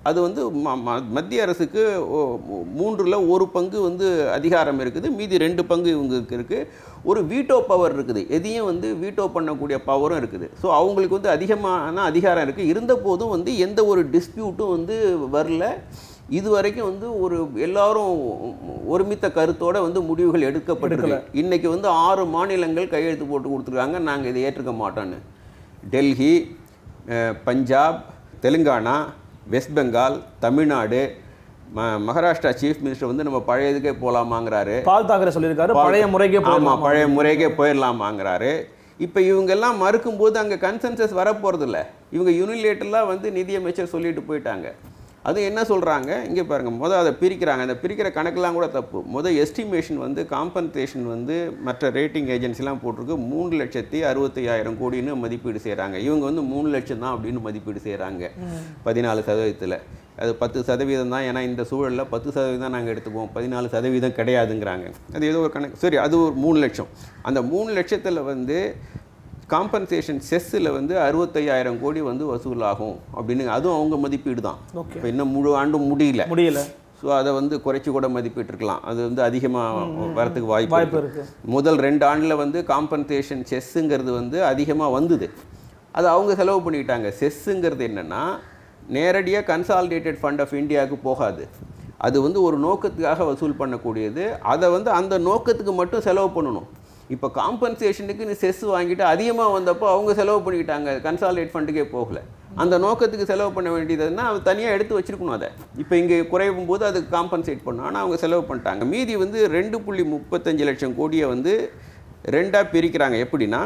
அது வந்து ம- ம- மத்திய அரசுக்கு ஓ- மூ- மூன்றுல ஒரு பங்கு வந்து அதிகாரம் இருக்குது மீதி ரெண்டு பங்கு இவங்களுக்கு இருக்குது ஒரு வீட்டோ பவர் இருக்குது எதையும் வந்து வீட்டோ பண்ணக்கூடிய பவரும் இருக்குது ஸோ அவங்களுக்கு வந்து அதிகமான அதிகாரம் இருக்குது இருந்த போதும் வந்து எந்த ஒரு டிஸ்பியூட்டும் வந்து வரல இது வரைக்கும் வந்து ஒரு எல்லாரும் ஒருமித்த கருத்தோட வந்து முடிவுகள் எடுக்கப்பட்டிருக்கு இன்னைக்கு வந்து ஆறு மாநிலங்கள் கையெழுத்து போட்டு கொடுத்துருக்காங்க நாங்கள் இதை ஏற்றுக்க மாட்டோன்னு டெல்லி அஹ், பஞ்சாப் தெலுங்கானா வெஸ்ட் பெங்கால் தமிழ்நாடு ம மகாராஷ்டிரா சீஃப் மினிஸ்டர் வந்து நம்ம பழைய இதுக்கே போகலாமாங்கிறாரு பால் தாக்கரே சொல்லியிருக்காரு பழைய முறைக்கே ஆமா போயிடலாம் பழைய முறைக்கே போயிடலாமாங்கிறாரு இப்போ இவங்கெல்லாம் மறுக்கும்போது அங்கே கன்சென்சஸ் வரப்போகிறதில்ல இவங்க யூனிலேட்டர்லாம் வந்து நிதியமைச்சர் சொல்லிட்டு போயிட்டாங்க அது என்ன சொல்கிறாங்க இங்கே பாருங்க முதல் அதை பிரிக்கிறாங்க அந்த பிரிக்கிற கணக்கெல்லாம் கூட தப்பு முதல் எஸ்டிமேஷன் வந்து காம்பன்சேஷன் வந்து மற்ற ரேட்டிங் ஏஜென்சிலாம் போட்டிருக்கு மூணு லட்சத்தி அறுபத்தையாயிரம் கோடின்னு மதிப்பீடு செய்கிறாங்க இவங்க வந்து மூணு லட்சம் தான் அப்படின்னு மதிப்பீடு செய்கிறாங்க பதினாலு சதவீதத்தில் அது பத்து சதவீதம் தான் ஏன்னா இந்த சூழலில் பத்து சதவீதம் தான் நாங்கள் எடுத்துப்போம் பதினாலு சதவீதம் கிடையாதுங்கிறாங்க அது ஏதோ ஒரு கணக்கு சரி அது ஒரு மூணு லட்சம் அந்த மூணு லட்சத்தில் வந்து காம்பன்சேஷன் செஸ்ஸில் வந்து அறுபத்தையாயிரம் கோடி வந்து வசூலாகும் அப்படின்னு அதுவும் அவங்க மதிப்பீடு தான் Okay. இப்போ இன்னும் முழு ஆண்டும் முடியல முடியல ஸோ அதை வந்து குறைச்சி கூட மதிப்பிட்டிருக்கலாம் அது வந்து அதிகமாக வரத்துக்கு வாய்ப்பு வாய்ப்பு இருக்கு. இருக்கு முதல் ரெண்டு ஆண்டில் வந்து காம்பன்சேஷன் செஸ்ஸுங்கிறது வந்து அதிகமாக வந்தது அது அவங்க செலவு பண்ணிக்கிட்டாங்க செஸ்ஸுங்கிறது என்னென்னா நேரடியாக கன்சாலிடேட்டட் ஃபண்ட் ஆஃப் இந்தியாவுக்கு போகாது அது வந்து ஒரு நோக்கத்துக்காக வசூல் பண்ணக்கூடியது அதை வந்து அந்த நோக்கத்துக்கு மட்டும் செலவு பண்ணணும் இப்போ காம்பன்சேஷனுக்கு நீ செஸ் வாங்கிட்டு அதிகமாக வந்தப்போ அவங்க செலவு பண்ணிக்கிட்டாங்க கன்சாலிடேட் ஃபண்டுக்கே போகல அந்த நோக்கத்துக்கு செலவு பண்ண வேண்டியதுன்னா அவன் தனியாக எடுத்து வச்சிருக்கணும் அதை இப்போ இங்கே குறையும் போது அதுக்கு காம்பன்சேட் பண்ணும் ஆனால் அவங்க செலவு பண்ணிட்டாங்க மீதி வந்து ரெண்டு புள்ளி முப்பத்தஞ்சு லட்சம் கோடியை வந்து ரெண்டாக பிரிக்கிறாங்க எப்படின்னா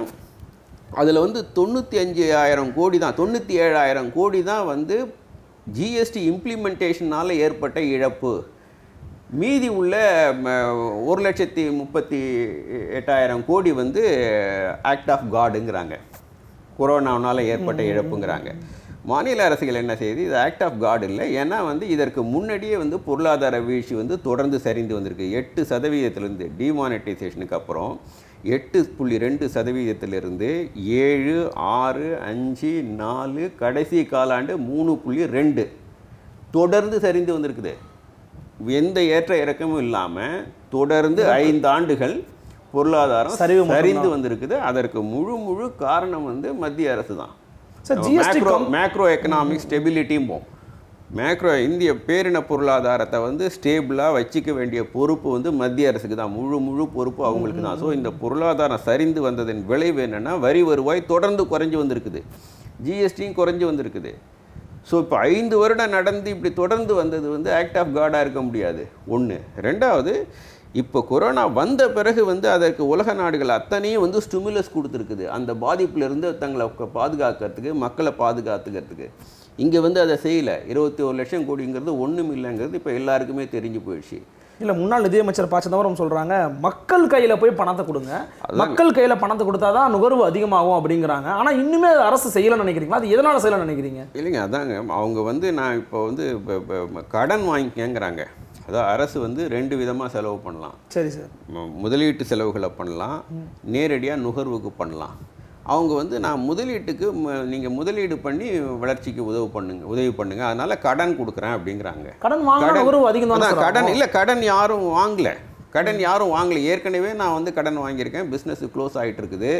அதில் வந்து தொண்ணூற்றி அஞ்சு ஆயிரம் கோடி தான் தொண்ணூற்றி ஏழாயிரம் கோடி தான் வந்து ஜிஎஸ்டி இம்ப்ளிமெண்டேஷனால் ஏற்பட்ட இழப்பு மீதி உள்ள ம, ஒரு லட்சத்தி முப்பத்தி எட்டாயிரம் கோடி வந்து ஆக்ட் ஆஃப் காடுங்கிறாங்க கொரோனாவால் ஏற்பட்ட இழப்புங்கிறாங்க மாநில அரசுகள் என்ன செய்யுது இது ஆக்ட் ஆஃப் காட் இல்லை ஏன்னா வந்து இதற்கு முன்னாடியே வந்து பொருளாதார வீழ்ச்சி வந்து தொடர்ந்து சரிந்து வந்திருக்கு எட்டு சதவீதத்திலிருந்து டிமானிட்டைசேஷனுக்கு அப்புறம் எட்டு புள்ளி ரெண்டு சதவீதத்திலிருந்து ஏழு ஆறு அஞ்சு நாலு கடைசி காலாண்டு மூணு புள்ளி ரெண்டு தொடர்ந்து சரிந்து வந்திருக்குது எந்த ஏற்ற இறக்கமும் இல்லாமல் தொடர்ந்து ஐந்து ஆண்டுகள் பொருளாதாரம் சரிவு மட்டும்தான். சரிந்து வந்திருக்குது அதற்கு முழு முழு காரணம் வந்து மத்திய அரசு தான் sir GST macro macro economic ஸ்டெபிலிட்டியும் மேக்ரோ இந்திய பேரின பொருளாதாரத்தை வந்து ஸ்டேபிளாக வச்சுக்க வேண்டிய பொறுப்பு வந்து மத்திய அரசுக்கு தான் முழு முழு பொறுப்பு அவங்களுக்கு தான் ஸோ இந்த பொருளாதாரம் சரிந்து வந்ததன் விளைவு என்னென்னா வரி வருவாய் தொடர்ந்து குறைஞ்சு வந்திருக்குது ஜிஎஸ்டியும் குறைஞ்சு வந்திருக்குது ஸோ இப்போ ஐந்து வருடம் நடந்து இப்படி தொடர்ந்து வந்தது வந்து ஆக்ட் ஆஃப் காடாக இருக்க முடியாது ஒன்று ரெண்டாவது இப்போ கொரோனா வந்த பிறகு வந்து அதற்கு உலக நாடுகள் அத்தனையும் வந்து ஸ்டிமுலஸ் கொடுத்துருக்குது அந்த பாதிப்பிலிருந்து தங்களை க- பாதுகாக்கிறதுக்கு மக்களை பாதுகாத்துக்கிறதுக்கு இங்கே வந்து அதை செய்யலை இருபத்தி ஒரு லட்சம் கோடிங்கிறது ஒன்றும் இல்லைங்கிறது இப்போ எல்லாருக்குமே தெரிஞ்சு போயிடுச்சு இல்ல முன்னாள் நிதியமைச்சர் ப சிதம்பரம் சொல்றாங்க மக்கள் கையில போய் பணத்தை கொடுங்க மக்கள் கையில பணத்தை கொடுத்தாதான் நுகர்வு அதிகமாகும் அப்படிங்கிறாங்க ஆனா இன்னுமே அது அரசு செய்யலன்னு நினைக்கிறீங்களா அது எதனால செய்யலன்னு நினைக்கிறீங்க இல்லைங்க அதாங்க அவங்க வந்து நான் இப்போ வந்து இப்ப- இப்ப கடன் வாங்கிக்கங்கிறாங்க அதாவது அரசு வந்து ரெண்டு விதமாக செலவு பண்ணலாம் சரி சார் ம- முதலீட்டு செலவுகளை பண்ணலாம் நேரடியாக நுகர்வுக்கு பண்ணலாம் அவங்க வந்து நான் முதலீட்டுக்கு நீங்கள் முதலீடு பண்ணி வளர்ச்சிக்கு உதவு பண்ணுங்க உதவி பண்ணுங்க அதனால கடன் கொடுக்குறேன் அப்படிங்கிறாங்க கடன் வாங்கினா நுகர்வு அதிகம் அதான் தானே கடன் இல்லை கடன் யாரும் வாங்கல கடன் யாரும் வாங்கல ஏற்கனவே நான் வந்து கடன் வாங்கியிருக்கேன் பிஸ்னஸ் க்ளோஸ் ஆகிட்டு இருக்குது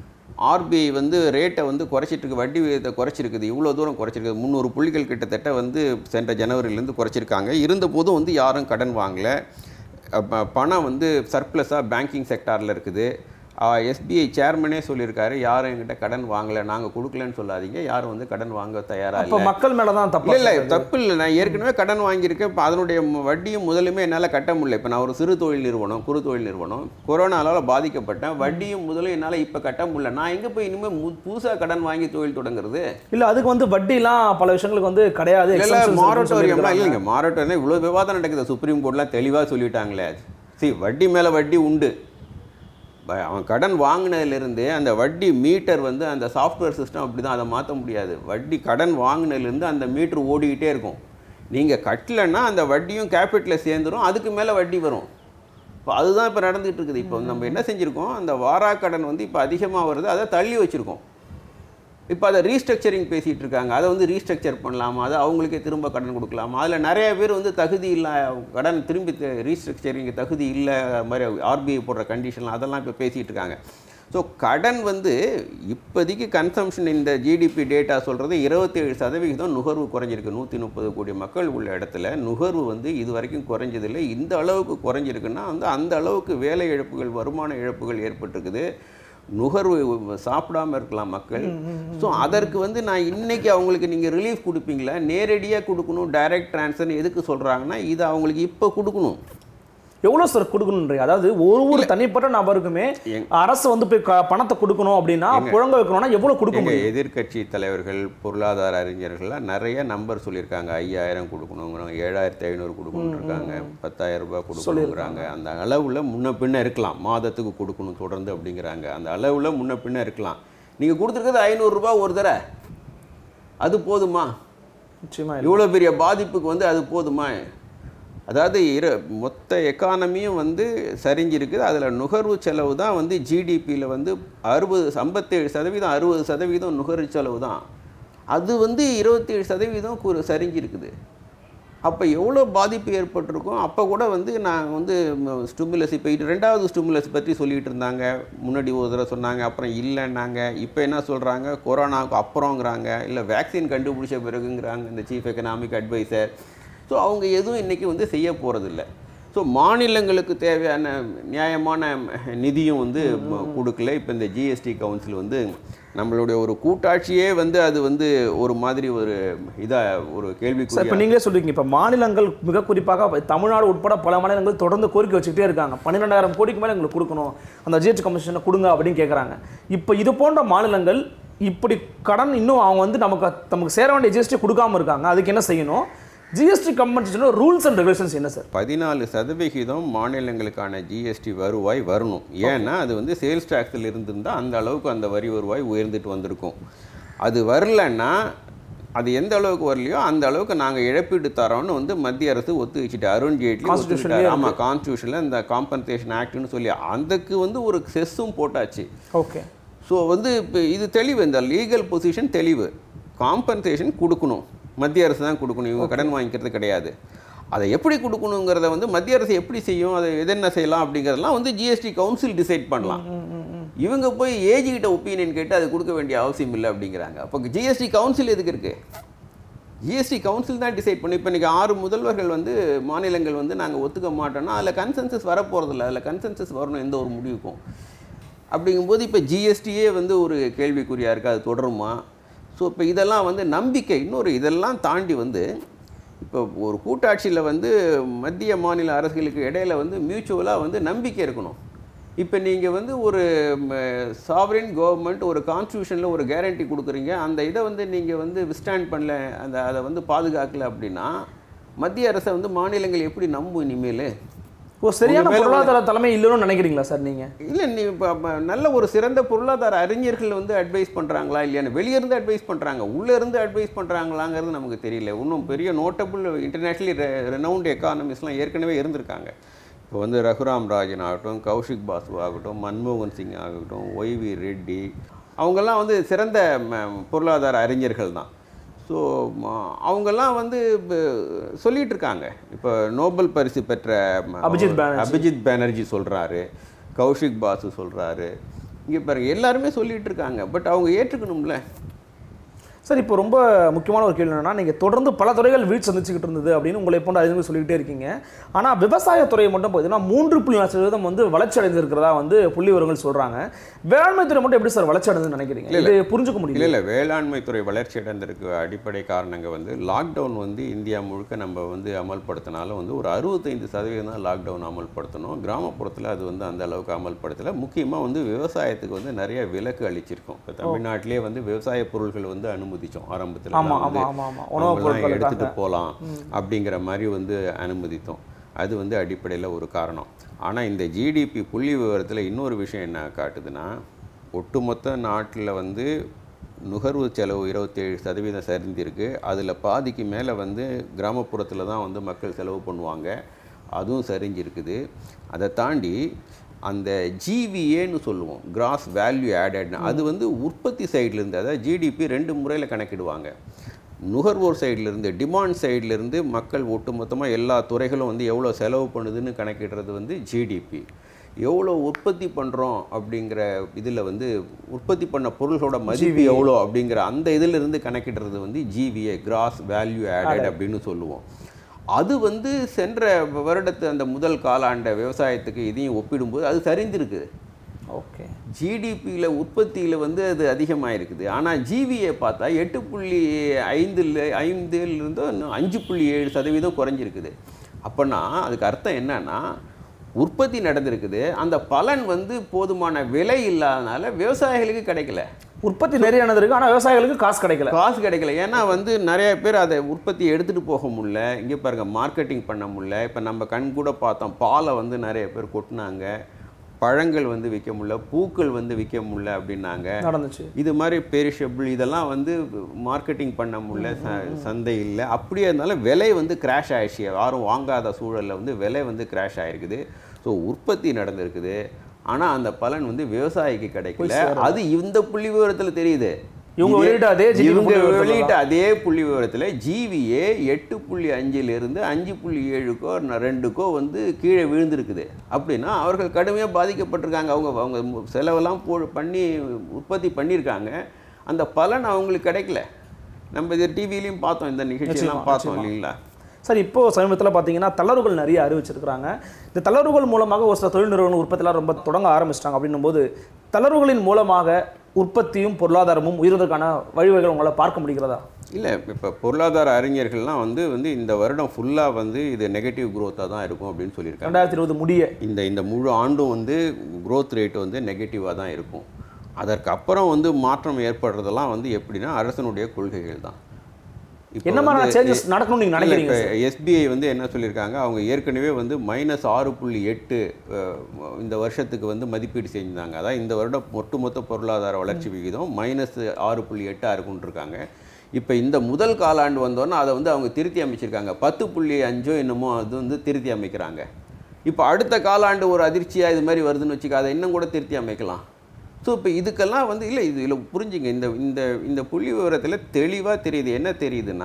ஆர்பிஐ வந்து ரேட்டை வந்து குறைச்சிட்டு இருக்கு வட்டி விகிதத்தை குறைச்சிருக்குது இவ்வளோ தூரம் குறைச்சிருக்குது முந்நூறு புள்ளிகள் கிட்டத்தட்ட வந்து சென்ற ஜனவரியிலேருந்து குறைச்சிருக்காங்க இருந்த போதும் வந்து யாரும் கடன் வாங்கல அப்ப பணம் வந்து சர்ப்ளஸாக பேங்கிங் செக்டாரில் இருக்குது எஸ்பிஐ சேர்மனே சொல்லியிருக்காரு யாரும் என்கிட்ட கடன் வாங்கலை நாங்கள் கொடுக்கலன்னு சொல்லாதீங்க யாரும் வந்து கடன் வாங்க தயாராக அப்ப மக்கள் மேலதான் தப்பு இல்லை இல்லை தப்பு இல்லை நான் ஏற்கனவே கடன் வாங்கியிருக்கேன் இப்போ அதனுடைய ம- வட்டியும் முதலுமே என்னால் கட்ட முடியல இப்போ நான் ஒரு சிறு தொழில் நிறுவனம் குறு தொழில் நிறுவனம் கொரோனாவால் பாதிக்கப்பட்டேன் வட்டியும் முதலும் என்னால் இப்போ கட்ட முடியல நான் எங்கே போய் இனிமேல் மு புதுசாக கடன் வாங்கி தொழில் தொடங்குறது இல்ல அதுக்கு வந்து வட்டிலாம் பல விஷயங்களுக்கு வந்து கிடையாது இல்லை exemptions இருக்குன்னு மாரட்டோரியம்லாம் சொல்லியிருக்காங்க. இல்லைங்க மாரட்டோரியம் இவ்வளோ விவாதம் நடக்குது சுப்ரீம் கோர்ட்லாம் தெளிவாக சொல்லிட்டாங்களே சரி வட்டி மேலே வட்டி உண்டு ப- அவன் கடன் வாங்கினதுலேருந்து அந்த வட்டி மீட்டர் வந்து அந்த சாஃப்ட்வேர் சிஸ்டம் அப்படி தான் அதை மாற்ற முடியாது வட்டி கடன் வாங்கினதுலேருந்து அந்த மீட்டர் ஓடிக்கிட்டே இருக்கும் நீங்கள் கட்டலைன்னா அந்த வட்டியும் கேபிட்டலில் சேர்ந்துரும் அதுக்கு மேலே வட்டி வரும் இப்போ அதுதான் இப்போ நடந்துகிட்டு இருக்குது இப்போ நம்ம என்ன செஞ்சுருக்கோம் அந்த வாராக்கடன் வந்து இப்போ அதிகமாக வருது அதை தள்ளி வச்சுருக்கோம் இப்போ அதை ரீஸ்ட்ரக்சரிங் பேசிகிட்டு இருக்காங்க அதை வந்து ரீஸ்ட்ரக்சர் பண்ணலாமா அதை அவங்களுக்கே திரும்ப கடன் கொடுக்கலாமா அதில் நிறைய பேர் வந்து தகுதி இல்லை கடன் திரும்பி ரீஸ்ட்ரக்சரிங் தகுதி இல்லை மாதிரி ஆர்பிஐ போடுற கண்டிஷன்லாம் அதெல்லாம் இப்போ பேசிகிட்டு இருக்காங்க ஸோ கடன் வந்து இப்போதைக்கு கன்சம்ஷன் இந்த ஜிடிபி டேட்டா சொல்கிறது இருபத்தேழு சதவிகிதம் நுகர்வு குறைஞ்சிருக்கு நூற்றி முப்பது கோடி மக்கள் உள்ள இடத்துல நுகர்வு வந்து இது வரைக்கும் குறைஞ்சதில்லை இந்த அளவுக்கு குறைஞ்சிருக்குன்னா வந்து அந்த அளவுக்கு வேலை இழப்புகள் வருமான இழப்புகள் ஏற்பட்டிருக்குது நுகர்வு சாப்பிடாம இருக்கலாம் மக்கள் ஸோ அதற்கு வந்து நான் இன்னைக்கு அவங்களுக்கு நீங்கள் ரிலீஃப் கொடுப்பீங்களா நேரடியாக கொடுக்கணும் டைரக்ட் ட்ரான்ஸ்ஃபர்னு எதுக்கு சொல்கிறாங்கன்னா இது அவங்களுக்கு இப்போ கொடுக்கணும் எவ்வளோ சார் கொடுக்கணுன்றீங்க அதாவது ஒரு ஒரு தனிப்பட்ட நபருக்குமே எங்க- அரசு வந்து போய் க- பணத்தை கொடுக்கணும் அப்படின்னா புழங்க வைக்கணும்னா எவ்வளவு கொடுக்க எங்க முடியும் எதிர்க்கட்சி தலைவர்கள் பொருளாதார அறிஞர்கள்லாம் நிறைய நம்பர் சொல்லியிருக்காங்க ஐயாயிரம் கொடுக்கணுங்கிறாங்க ஏழாயிரத்தி ஐநூறு கொடுக்கணும் இருக்காங்க பத்தாயிரம் ரூபாய் கொடுக்கணுங்கிறாங்க அந்த அளவில் முன்ன பின்ன இருக்கலாம் மாதத்துக்கு கொடுக்கணும் தொடர்ந்து அப்படிங்கிறாங்க அந்த அளவில் முன்ன பின்ன இருக்கலாம் நீங்கள் கொடுத்துருக்கிறது ஐநூறுரூபா ஒரு தடவை அது போதுமா நிச்சயமா இல்லை. இவ்வளோ பெரிய பாதிப்புக்கு வந்து அது போதுமா அதாவது இரு மொத்த எக்கானமியும் வந்து சரிஞ்சிருக்குது அதில் நுகர்வு செலவு தான் வந்து ஜிடிபியில் வந்து அறுபது ஐம்பத்தேழு சதவீதம் அறுபது சதவீதம் நுகர்வு செலவு தான் அது வந்து இருபத்தேழு சதவீதம் கு- சரிஞ்சிருக்குது அப்போ எவ்வளோ பாதிப்பு ஏற்பட்டிருக்கும் அப்போ கூட வந்து நான் வந்து ஸ்டிமுலஸ் இப்போ இது ரெண்டாவது ஸ்டிமுலஸ் பற்றி சொல்லிகிட்டு இருந்தாங்க முன்னாடி ஒரு தடவை சொன்னாங்க அப்புறம் இல்லைன்னாங்க இப்போ என்ன சொல்கிறாங்க கொரோனாவுக்கு அப்புறங்கிறாங்க இல்லை வேக்சின் கண்டுபிடிச்ச பிறகுங்கிறாங்க இந்த சீஃப் எக்கனாமிக் அட்வைசர் ஸோ அவங்க எதுவும் இன்றைக்கி வந்து செய்ய போகிறதில்ல ஸோ மாநிலங்களுக்கு தேவையான நியாயமான நிதியும் வந்து ம- கொடுக்கல இப்போ இந்த ஜிஎஸ்டி கவுன்சில் வந்து நம்மளுடைய ஒரு கூட்டாட்சியே வந்து அது வந்து ஒரு மாதிரி ஒரு இதாக ஒரு சார் கேள்விக்குரிய இப்போ நீங்களே சொல்றீங்க இப்போ மாநிலங்கள் மிக குறிப்பாக இப்ப தமிழ்நாடு உட்பட பல மாநிலங்கள் தொடர்ந்து கோரிக்கை வச்சுக்கிட்டே இருக்காங்க பன்னிரெண்டாயிரம் கோடிக்கு மேலே எங்களுக்கு கொடுக்கணும் அந்த ஜிஎஸ்டி கமிஷனை கொடுங்க அப்படின்னு கேட்குறாங்க இப்போ இது போன்ற மாநிலங்கள் இப்படி கடன் இன்னும் அவங்க வந்து நமக்கு நமக்கு சேர வேண்டிய ஜிஎஸ்டி கொடுக்காம இருக்காங்க அதுக்கு என்ன செய்யணும் GST compensation rules and regulations என்ன சார் பதினாலு சதவிகிதம் மாநிலங்களுக்கான ஜிஎஸ்டி வருவாய் வரணும் ஏன்னா அது வந்து சேல்ஸ் டேக்ஸில் இருந்திருந்தால் அந்த அளவுக்கு அந்த வரி வருவாய் உயர்ந்துட்டு வந்திருக்கும் அது வரலன்னா அது எந்த அளவுக்கு வரலையோ அந்த அளவுக்கு நாங்கள் இழப்பீடு தரோம்னு வந்து மத்திய அரசு ஒத்து வச்சுட்டு அருண் ஜேட்லி Constitution ஒத்துக்கிட்டாரு. ஆமா கான்ஸ்டியூஷனில் இந்த காம்பன்சேஷன் ஆக்ட்னு சொல்லி அதுக்கு வந்து ஒரு செஸ்ஸும் போட்டாச்சு ஓகே ஸோ வந்து இப்போ இது தெளிவு இந்த லீகல் பொசிஷன் தெளிவு காம்பன்சேஷன் கொடுக்கணும் மத்திய அரசு தான் கொடுக்கணும் இவங்க கடன் வாங்கிக்கிறது கிடையாது அதை எப்படி கொடுக்கணுங்கிறத வந்து மத்திய அரசு எப்படி செய்யும் அதை எதென்ன செய்யலாம் அப்படிங்கிறதெல்லாம் வந்து ஜிஎஸ்டி கவுன்சில் டிசைட் பண்ணலாம் இவங்க போய் ஏஜி கிட்ட ஒப்பீனியன் கேட்டு அது கொடுக்க வேண்டிய அவசியம் இல்லை அப்படிங்கிறாங்க அப்போ ஜிஎஸ்டி கவுன்சில் எதுக்கு இருக்கு ஜிஎஸ்டி கவுன்சில் தான் டிசைட் பண்ணி இப்போ இன்றைக்கி ஆறு முதல்வர்கள் வந்து மாநிலங்கள் வந்து நாங்கள் ஒத்துக்க மாட்டோம்னா அதில் கன்சென்சஸ் வரப்போகிறதில்ல அதில் கன்சென்சஸ் வரணும் எந்த ஒரு முடிவுக்கும் அப்படிங்கும்போது இப்போ ஜிஎஸ்டியே வந்து ஒரு கேள்விக்குறியாக இருக்குது அது தொடருமா ஸோ இப்போ இதெல்லாம் வந்து நம்பிக்கை இன்னொரு இதெல்லாம் தாண்டி வந்து இப்போ ஒரு கூட்டாட்சியில் வந்து மத்திய மாநில அரசுகளுக்கு இடையில வந்து மியூச்சுவலாக வந்து நம்பிக்கை இருக்கணும் இப்போ நீங்கள் வந்து ஒரு சாவரின் கவர்மெண்ட் ஒரு கான்ஸ்டியூஷனில் ஒரு கேரண்டி கொடுக்குறீங்க அந்த இதை வந்து நீங்கள் வந்து விஸ்டாண்ட் பண்ணல அந்த அதை வந்து பாதுகாக்கல அப்படின்னா மத்திய அரசை வந்து மாநிலங்கள் எப்படி நம்பும் இனிமேல் ஓ சரியான உங்க மேல பொருளாதார தலைமை இல்லைன்னு நினைக்கிறீங்களா சார் நீங்க இல்லை நீ இப்போ நல்ல ஒரு சிறந்த பொருளாதார அறிஞர்கள் வந்து அட்வைஸ் பண்ணுறாங்களா இல்லையான்னு வெளிய இருந்து அட்வைஸ் பண்ணுறாங்க உள்ளே இருந்து அட்வைஸ் பண்ணுறாங்களாங்கிறது நமக்கு தெரியல இன்னும் பெரிய நோட்டபுள் இன்டர்நேஷ்னலி ரெனவுண்ட் எக்கானமிஸ்ட்லாம் ஏற்கனவே இருந்திருக்காங்க இப்போ வந்து ரகுராம் ராஜன் ஆகட்டும் கௌஷிக் பாசு ஆகட்டும் மன்மோகன் சிங் ஆகட்டும் ஒய்வி ரெட்டி அவங்கெல்லாம் வந்து சிறந்த ம, பொருளாதார அறிஞர்கள் தான் ஸோ அவங்கெல்லாம் வந்து இப்ப சொல்லிட்டு இருக்காங்க இப்போ நோபல் பரிசு பெற்ற ம, அபிஜித் பானர்ஜி. அபிஜித் பானர்ஜி சொல்றாரு கௌஷிக் பாசு சொல்றாரு இங்க பாருங்க எல்லாருமே சொல்லிட்டு இருக்காங்க பட் அவங்க ஏற்றுக்கணும்ல சார் இப்போ ரொம்ப முக்கியமான ஒரு கேள்வி என்னன்னா நீங்கள் தொடர்ந்து பல துறைகள் வீழ்ச்சி சந்திச்சுக்கிட்டு இருந்தது அப்படின்னு உங்களை போன்ற அறிஞர்கள் சொல்லிக்கிட்டே இருக்கீங்க ஆனால் விவசாயத்துறை மட்டும் பார்த்தீங்கன்னா மூன்று புள்ளி நாலு சதவீதம் வந்து வளர்ச்சி அடைந்திருக்கிறதா வந்து புள்ளி விவரங்கள் சொல்கிறாங்க வேளாண்மை துறை மட்டும் எப்படி சார் வளர்ச்சி அடைந்ததுன்னு நினைக்கிறீங்க இது புரிஞ்சுக்க இல்லை முடியல இல்லை வேளாண்மை துறை வளர்ச்சி அடைந்திருக்கு அடிப்படை காரணங்க வந்து லாக்டவுன் வந்து இந்தியா முழுக்க நம்ம வந்து அமல்படுத்தினாலும் வந்து ஒரு அறுபத்தைந்து சதவீதம் தான் லாக்டவுன் அமல்படுத்தணும் கிராமப்புறத்தில் அது வந்து அந்த அளவுக்கு அமல்படுத்தலை முக்கியமாக வந்து விவசாயத்துக்கு வந்து நிறைய விலக்கு அளிச்சிருக்கோம் இப்போ தமிழ்நாட்டிலே வந்து விவசாய பொருட்கள் வந்து அனுமதிச்சோம் ஆரம்பத்தில் ஆமா ஆமா ஆமா ஆமா உணவுப் பொருட்களுக்காக எடுத்துகிட்டு போகலாம் அப்படிங்கிற மாதிரி வந்து அனுமதித்தோம் அது வந்து அடிப்படையில் ஒரு காரணம் ஆனால் இந்த ஜிடிபி புள்ளி விவரத்தில் இன்னொரு விஷயம் என்ன காட்டுதுன்னா ஒட்டுமொத்த நாட்டில் வந்து நுகர்வு செலவு இருபத்தேழு சதவீதம் சரிந்திருக்கு அதில் பாதிக்கு மேலே வந்து கிராமப்புறத்தில் தான் வந்து மக்கள் செலவு பண்ணுவாங்க அதுவும் சரிஞ்சிருக்குது அதை தாண்டி அந்த ஜிவிஏன்னு சொல்லுவோம் கிராஸ் வேல்யூ ஆடட்னு அது வந்து உற்பத்தி சைட்லேருந்து அதாவது ஜிடிபி ரெண்டு முறையில் கணக்கிடுவாங்க நுகர்வோர் சைட்லேருந்து டிமாண்ட் சைட்லேருந்து மக்கள் ஒட்டுமொத்தமாக எல்லா துறைகளும் வந்து எவ்வளோ செலவு பண்ணுதுன்னு கணக்கிடுறது வந்து ஜிடிபி எவ்வளோ உற்பத்தி பண்ணுறோம் அப்படிங்கிற இதில் வந்து உற்பத்தி பண்ண பொருள்களோட மதிப்பு எவ்வளோ அப்படிங்கிற அந்த இதிலிருந்து கணக்கிடுறது வந்து ஜிவிஏ கிராஸ் வேல்யூ ஆடட் அப்படின்னு சொல்லுவோம் அது வந்து சென்ற வருடத்து அந்த முதல் காலாண்ட விவசாயத்துக்கு இதையும் ஒப்பிடும்போது அது சரிந்திருக்குது ஓகே ஜிடிபியில் உற்பத்தியில் வந்து அது அதிகமாக இருக்குது ஆனால் ஜிவியை பார்த்தா எட்டு புள்ளி ஐந்தில் ஐந்துலேருந்தோ இன்னும் அஞ்சு புள்ளி ஏழு சதவீதம் குறைஞ்சிருக்குது அப்போனா அதுக்கு அர்த்தம் என்னன்னா உற்பத்தி நடந்திருக்குது அந்த பலன் வந்து போதுமான விலை இல்லாதனால விவசாயிகளுக்கு கிடைக்கல உற்பத்தி நிறைய நடந்திருக்கு ஆனால் விவசாயிகளுக்கு காசு கிடைக்கல காசு கிடைக்கல ஏன்னா வந்து நிறைய பேர் அதை உற்பத்தி எடுத்துகிட்டு போக முடியல இங்கே பாருங்க மார்க்கெட்டிங் பண்ண முடியல இப்போ நம்ம கண் கூட பார்த்தோம் பாலை வந்து நிறைய பேர் கொட்டினாங்க பழங்கள் வந்து விற்க முடியல பூக்கள் வந்து விற்க முடியல அப்படின்னாங்க நடந்துச்சு இது மாதிரி பெரிஷபிள் இதெல்லாம் வந்து மார்க்கெட்டிங் பண்ண முடியல ச சந்தை இல்லை அப்படியே இருந்தாலும் விலை வந்து கிராஷ் ஆயிடுச்சு யாரும் வாங்காத சூழலில் வந்து விலை வந்து கிராஷ் ஆயிருக்குது ஸோ உற்பத்தி நடந்திருக்குது ஆனால் அந்த பலன் வந்து விவசாயிக்கு கிடைக்கல அது இந்த புள்ளி விவரத்தில் தெரியுது இவங்க இதே- வெளியிட்ட அதே GDP இவங்க புள்ளி விவரத்துல வெளியிட்ட அதே புள்ளி விவரத்தில் ஜிவிஏ எட்டு புள்ளி அஞ்சிலிருந்து அஞ்சு புள்ளி ஏழுக்கோ ந- ரெண்டுக்கோ வந்து கீழே விழுந்திருக்குது அப்படின்னா அவர்கள் கடுமையாக பாதிக்கப்பட்டிருக்காங்க அவங்க அவங்க மு- செலவெல்லாம் போ பண்ணி உற்பத்தி பண்ணியிருக்காங்க அந்த பலன் அவங்களுக்கு கிடைக்கல நம்ம இது டிவிலையும் பார்த்தோம் இந்த நிகழ்ச்சியெல்லாம் நிச்சயமா, பார்த்தோம் இல்லைங்களா சார் இப்போ சமீபத்தில் பார்த்தீங்கன்னா தளர்வுகள் நிறைய அறிவிச்சிருக்கிறாங்க இந்த தளர்வுகள் மூலமாக ஒரு சில தொழில் நிறுவனங்கள் உற்பத்திலாம் ரொம்ப தொடங்க ஆரம்பிச்சிட்டாங்க அப்படின்னும் போது தளர்வுகளின் மூலமாக உற்பத்தியும் பொருளாதாரமும் உயர்வதற்கான வழிவகைகள் உங்களால் பார்க்க முடிகிறதா இல்லை இப்போ பொருளாதார அறிஞர்கள்லாம் வந்து வந்து இந்த வருடம் ஃபுல்லாக வந்து இது நெகட்டிவ் growth-ஆ தான் இருக்கும் அப்படின்னு சொல்லியிருக்காங்க ரெண்டாயிரத்தி இருபது முடிய இந்த இந்த முழு ஆண்டும் வந்து growth ரேட் வந்து நெகட்டிவாக தான் இருக்கும் அதற்கு அப்புறம் வந்து மாற்றம் ஏற்படுறதெல்லாம் வந்து எப்படின்னா அரசனுடைய கொள்கைகள் தான் இப்போ என்ன மாதிரி சேஞ்சஸ் நடக்கணும்னு நீங்கள் நினைக்கிறீங்க இப்போ எஸ்பிஐ வந்து என்ன சொல்லியிருக்காங்க அவங்க ஏற்கனவே வந்து மைனஸ் ஆறு புள்ளி எட்டு இந்த வருஷத்துக்கு வந்து மதிப்பீடு செஞ்சாங்க அதான் இந்த வருடம் ஒட்டுமொத்த பொருளாதார வளர்ச்சி விகிதம் மைனஸ் ஆறு புள்ளி எட்டாக இருக்கும்னு இருக்காங்க இப்போ இந்த முதல் காலாண்டு வந்தோன்னே அதை வந்து அவங்க திருத்தி அமைச்சிருக்காங்க பத்து புள்ளி அஞ்சோ என்னமோ அது வந்து திருத்தி அமைக்கிறாங்க இப்போ அடுத்த காலாண்டு ஒரு அதிர்ச்சியாக இது மாதிரி வருதுன்னு வச்சுக்க அதை இன்னும் கூட திருத்தி அமைக்கலாம் ஸோ இப்போ இதுக்கெல்லாம் வந்து இல்லை இது இதில் புரிஞ்சுங்க இந்த இந்த இந்த புள்ளி விவரத்தில் தெளிவாக தெரியுது என்ன தெரியுதுன்னா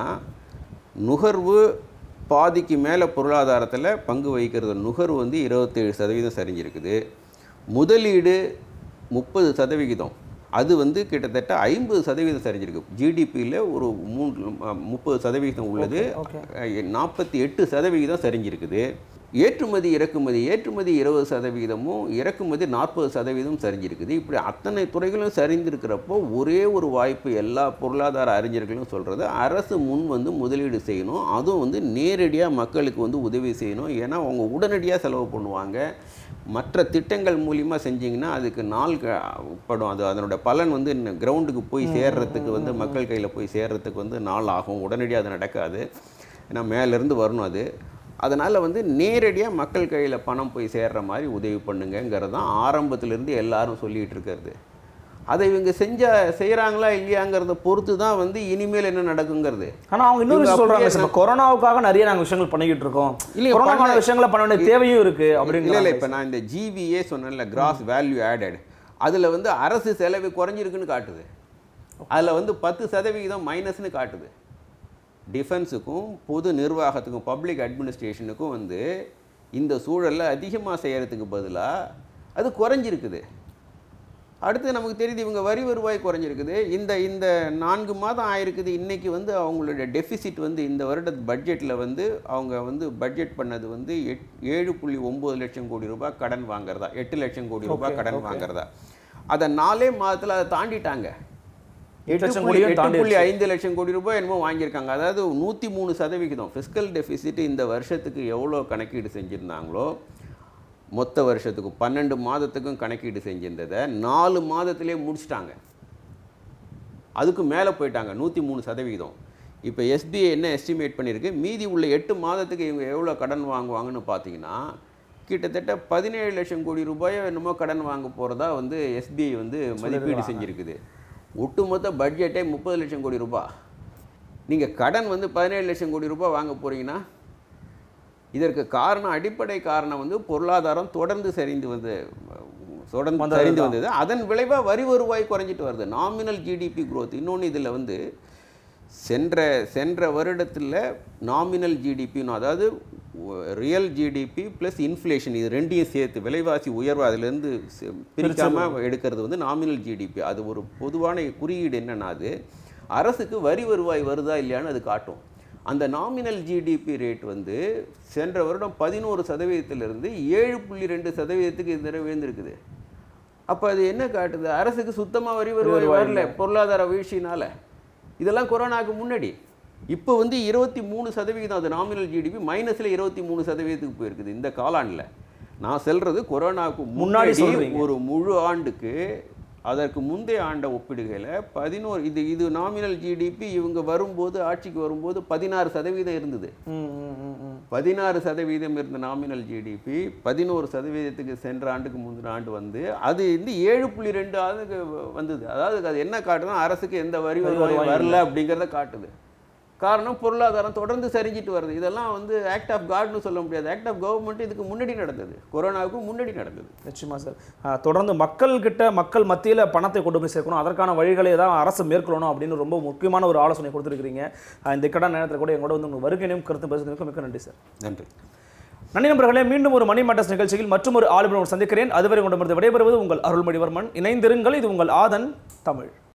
நுகர்வு பாதிக்கு மேலே பொருளாதாரத்தில் பங்கு வகிக்கிறது நுகர்வு வந்து இருபத்தேழு சதவீதம் சரிஞ்சிருக்குது முதலீடு முப்பது சதவிகிதம் அது வந்து கிட்டத்தட்ட ஐம்பது சதவீதம் சரிஞ்சிருக்கு ஜிடிபியில் ஒரு மூன்று முப்பது சதவிகிதம் உள்ளது நாற்பத்தி எட்டு சதவிகிதம் சரிஞ்சிருக்குது ஏற்றுமதி இறக்குமதி ஏற்றுமதி இருபது சதவிகிதமும் இறக்குமதி நாற்பது சதவீதம் சரிஞ்சிருக்குது இப்படி அத்தனை துறைகளும் சரிந்திருக்கிறப்போ ஒரே ஒரு வாய்ப்பு எல்லா பொருளாதார அறிஞர்களும் சொல்கிறது அரசு முன் வந்து முதலீடு செய்யணும் அதுவும் வந்து நேரடியாக மக்களுக்கு வந்து உதவி செய்யணும் ஏன்னா அவங்க உடனடியாக செலவு பண்ணுவாங்க மற்ற திட்டங்கள் மூலிமா செஞ்சீங்கன்னா அதுக்கு நாள் க- படும் அது அதனோட பலன் வந்து கிரவுண்டுக்கு போய் சேர்றதுக்கு வந்து மக்கள் கையில் போய் சேர்றதுக்கு வந்து நாள் ஆகும் உடனடியாக அது நடக்காது ஏன்னா மேலேருந்து வரணும் அது அதனால் வந்து நேரடியாக மக்கள் கையில் பணம் போய் சேர்ற மாதிரி உதவி பண்ணுங்கங்கிறது தான் ஆரம்பத்திலிருந்து எல்லாரும் சொல்லிகிட்டு இருக்கிறது அதை இவங்க செஞ்ச செய்கிறாங்களா இல்லையாங்கிறத பொறுத்து தான் வந்து இனிமேல் என்ன நடக்குங்கிறது ஆனா அவங்க இன்னொரு இவங்க விஷயம் சொல்றாங்க அப்படியே சார் இப்ப கொரோனாவுக்காக நிறைய நாங்க விஷயங்கள் பண்ணிக்கிட்டு இருக்கோம் இல்லைங்க, கொரோனாவான பண்ண- விஷயங்களை பண்ண வேண்டிய தேவையும் இருக்கு இல்லை இல்லை அப்படின்னு இப்போ நான் இந்த ஜிவிஏ சொன்னேன்ல கிராஸ் வேல்யூ ஆடட் அதில் வந்து அரசு செலவு குறைஞ்சிருக்குன்னு காட்டுது அதில் வந்து பத்து சதவிகிதம் மைனஸ்னு காட்டுது டிஃபென்ஸுக்கும் பொது நிர்வாகத்துக்கும் பப்ளிக் அட்மினிஸ்ட்ரேஷனுக்கும் வந்து இந்த சூழலில் அதிகமாக செய்கிறதுக்கு பதிலாக அது குறைஞ்சிருக்குது அடுத்து நமக்கு தெரியுது இவங்க வரி வருவாய் குறைஞ்சிருக்குது இந்த இந்த நான்கு மாதம் ஆயிருக்குது இன்னைக்கு வந்து அவங்களுடைய டெபிசிட் வந்து இந்த வருட பட்ஜெட்டில் வந்து அவங்க வந்து பட்ஜெட் பண்ணது வந்து எட் ஏழு புள்ளி ஒம்பது லட்சம் கோடி ரூபாய் கடன் வாங்குறதா எட்டு லட்சம் கோடி ரூபாய் கடன் வாங்குறதா அதை நாலே மாதத்தில் அதை தாண்டிட்டாங்க எட்டு லட்சம் புள்ளி கோடியும் எட்டு புள்ளி ஐந்து லட்சம் கோடி ரூபாய் என்னமோ வாங்கியிருக்காங்க அதாவது நூற்றி மூணு சதவிகிதம் ஃபிஸ்கல் டெபிசிட் இந்த வருஷத்துக்கு எவ்வளோ கணக்கீடு செஞ்சுருந்தாங்களோ மொத்த வருஷத்துக்கு பன்னெண்டு மாதத்துக்கும் கணக்கீடு செஞ்சிருந்ததை நாலு மாதத்திலே முடிச்சிட்டாங்க அதுக்கு மேலே போயிட்டாங்க நூற்றி மூணு சதவிகிதம் இப்போ எஸ்பிஐ என்ன எஸ்டிமேட் பண்ணியிருக்கு மீதி உள்ள எட்டு மாதத்துக்கு இவங்க எவ்வளோ கடன் வாங்குவாங்கன்னு பார்த்தீங்கன்னா கிட்டத்தட்ட பதினேழு லட்சம் கோடி ரூபாயோ என்னமோ கடன் வாங்க போகிறதா வந்து எஸ்பிஐ வந்து மதிப்பீடு செஞ்சுருக்குது ஒட்டுமொத்த பட்ஜெட்டே முப்பது லட்சம் கோடி ரூபாய் நீங்கள் கடன் வந்து பதினேழு லட்சம் கோடி ரூபாய் வாங்க போகிறீங்கன்னா இதற்கு காரணம் அடிப்படை காரணம் வந்து பொருளாதாரம் தொடர்ந்து சரிந்து வந்து தொடர்ந்து வந்தது சரிந்து தான். வந்தது அதன் விளைவாக வரி வருவாய் குறைஞ்சிட்டு வருது நாமினல் ஜிடிபி growth இன்னொன்று இதில் வந்து சென்ற சென்ற வருடத்தில் நாமினல் ஜிடிபின்னு அதாவது ரியல் ஜிடிபி ப்ளஸ் இன்ஃப்ளேஷன் இது ரெண்டையும் சேர்த்து விலைவாசி உயர்வு அதிலேருந்து பிரிக்காமல் எடுக்கிறது வந்து நாமினல் ஜிடிபி அது ஒரு பொதுவான குறியீடு என்னன்னா அது அரசுக்கு வரி வருவாய் வருதா இல்லையான்னு அது காட்டும் அந்த நாமினல் ஜிடிபி ரேட் வந்து சென்ற வருடம் பதினோரு சதவீதத்திலிருந்து ஏழு புள்ளி ரெண்டு சதவீதத்துக்கு இந்த தடவை உயர்ந்திருக்குது அப்போ அது என்ன காட்டுது அரசுக்கு சுத்தமாக வரி வருவாய் வருவாய் வரல பொருளாதார வீழ்ச்சினால இதெல்லாம் கொரோனாக்கு முன்னாடி இப்போ வந்து இருபத்தி மூணு சதவிகிதம் அது நாமினல் ஜிடிபி மைனஸில் இருபத்தி மூணு சதவீதத்துக்கு போயிருக்குது இந்த காலாண்டில் நான் சொல்றது கொரோனாவுக்கு முன்னாடி முன்னாடி சொல்றீங்க. ஒரு முழு ஆண்டுக்கு அதற்கு முந்தைய ஆண்டை ஒப்பிடுகையில் பதினோரு இது இது நாமினல் ஜிடிபி இவங்க வரும்போது ஆட்சிக்கு வரும்போது பதினாறு சதவீதம் இருந்தது ம், ம், ம், ம். பதினாறு சதவீதம் இருந்த நாமினல் ஜிடிபி பதினோரு சதவீதத்துக்கு சென்ற ஆண்டுக்கு முந்தின ஆண்டு வந்து அது வந்து ஏழு புள்ளி ரெண்டு ஆண்டுக்கு வந்தது அதாவது அது என்ன காட்டுதுன்னா அரசுக்கு எந்த வரி வரி வருவாயும் வருவாயும் வரல அப்படிங்கிறத காட்டுது காரணம் பொருளாதாரம் தொடர்ந்து சரிஞ்சிட்டு வருது இதெல்லாம் வந்து ஆக்ட் ஆஃப் காட்னு சொல்ல முடியாது ஆக்ட் ஆஃப் கவர்மெண்ட் இதுக்கு முன்னாடி நடந்தது கொரோனாவுக்கு முன்னாடி நடந்தது நிச்சயமா சார் ஆஹ் தொடர்ந்து மக்கள் கிட்ட மக்கள் மத்தியில் பணத்தை கொண்டு போய் சேர்க்கணும் அதற்கான வழிகளை தான் அரசு மேற்கொள்ளணும் அப்படின்னு ரொம்ப முக்கியமான ஒரு ஆலோசனை கொடுத்துருக்கீங்க ஆஹ் இந்த கடை நேரத்தில் கூட எங்களோட வந்து உங்கள் வருகையினையும் கருத்து பேசுறதுக்கு மிக்க நன்றி சார் நன்றி நன்றி நண்பர்களே மீண்டும் ஒரு மணி மாட்டஸ் நிகழ்ச்சியில் மற்றும் ஒரு ஆளுநர் சந்திக்கிறேன் அதுவரை கொண்டு விடைபெறுவது உங்கள் அருள்மொழிவர்மன் இணைந்திருங்கள் இது உங்கள் ஆதன் தமிழ்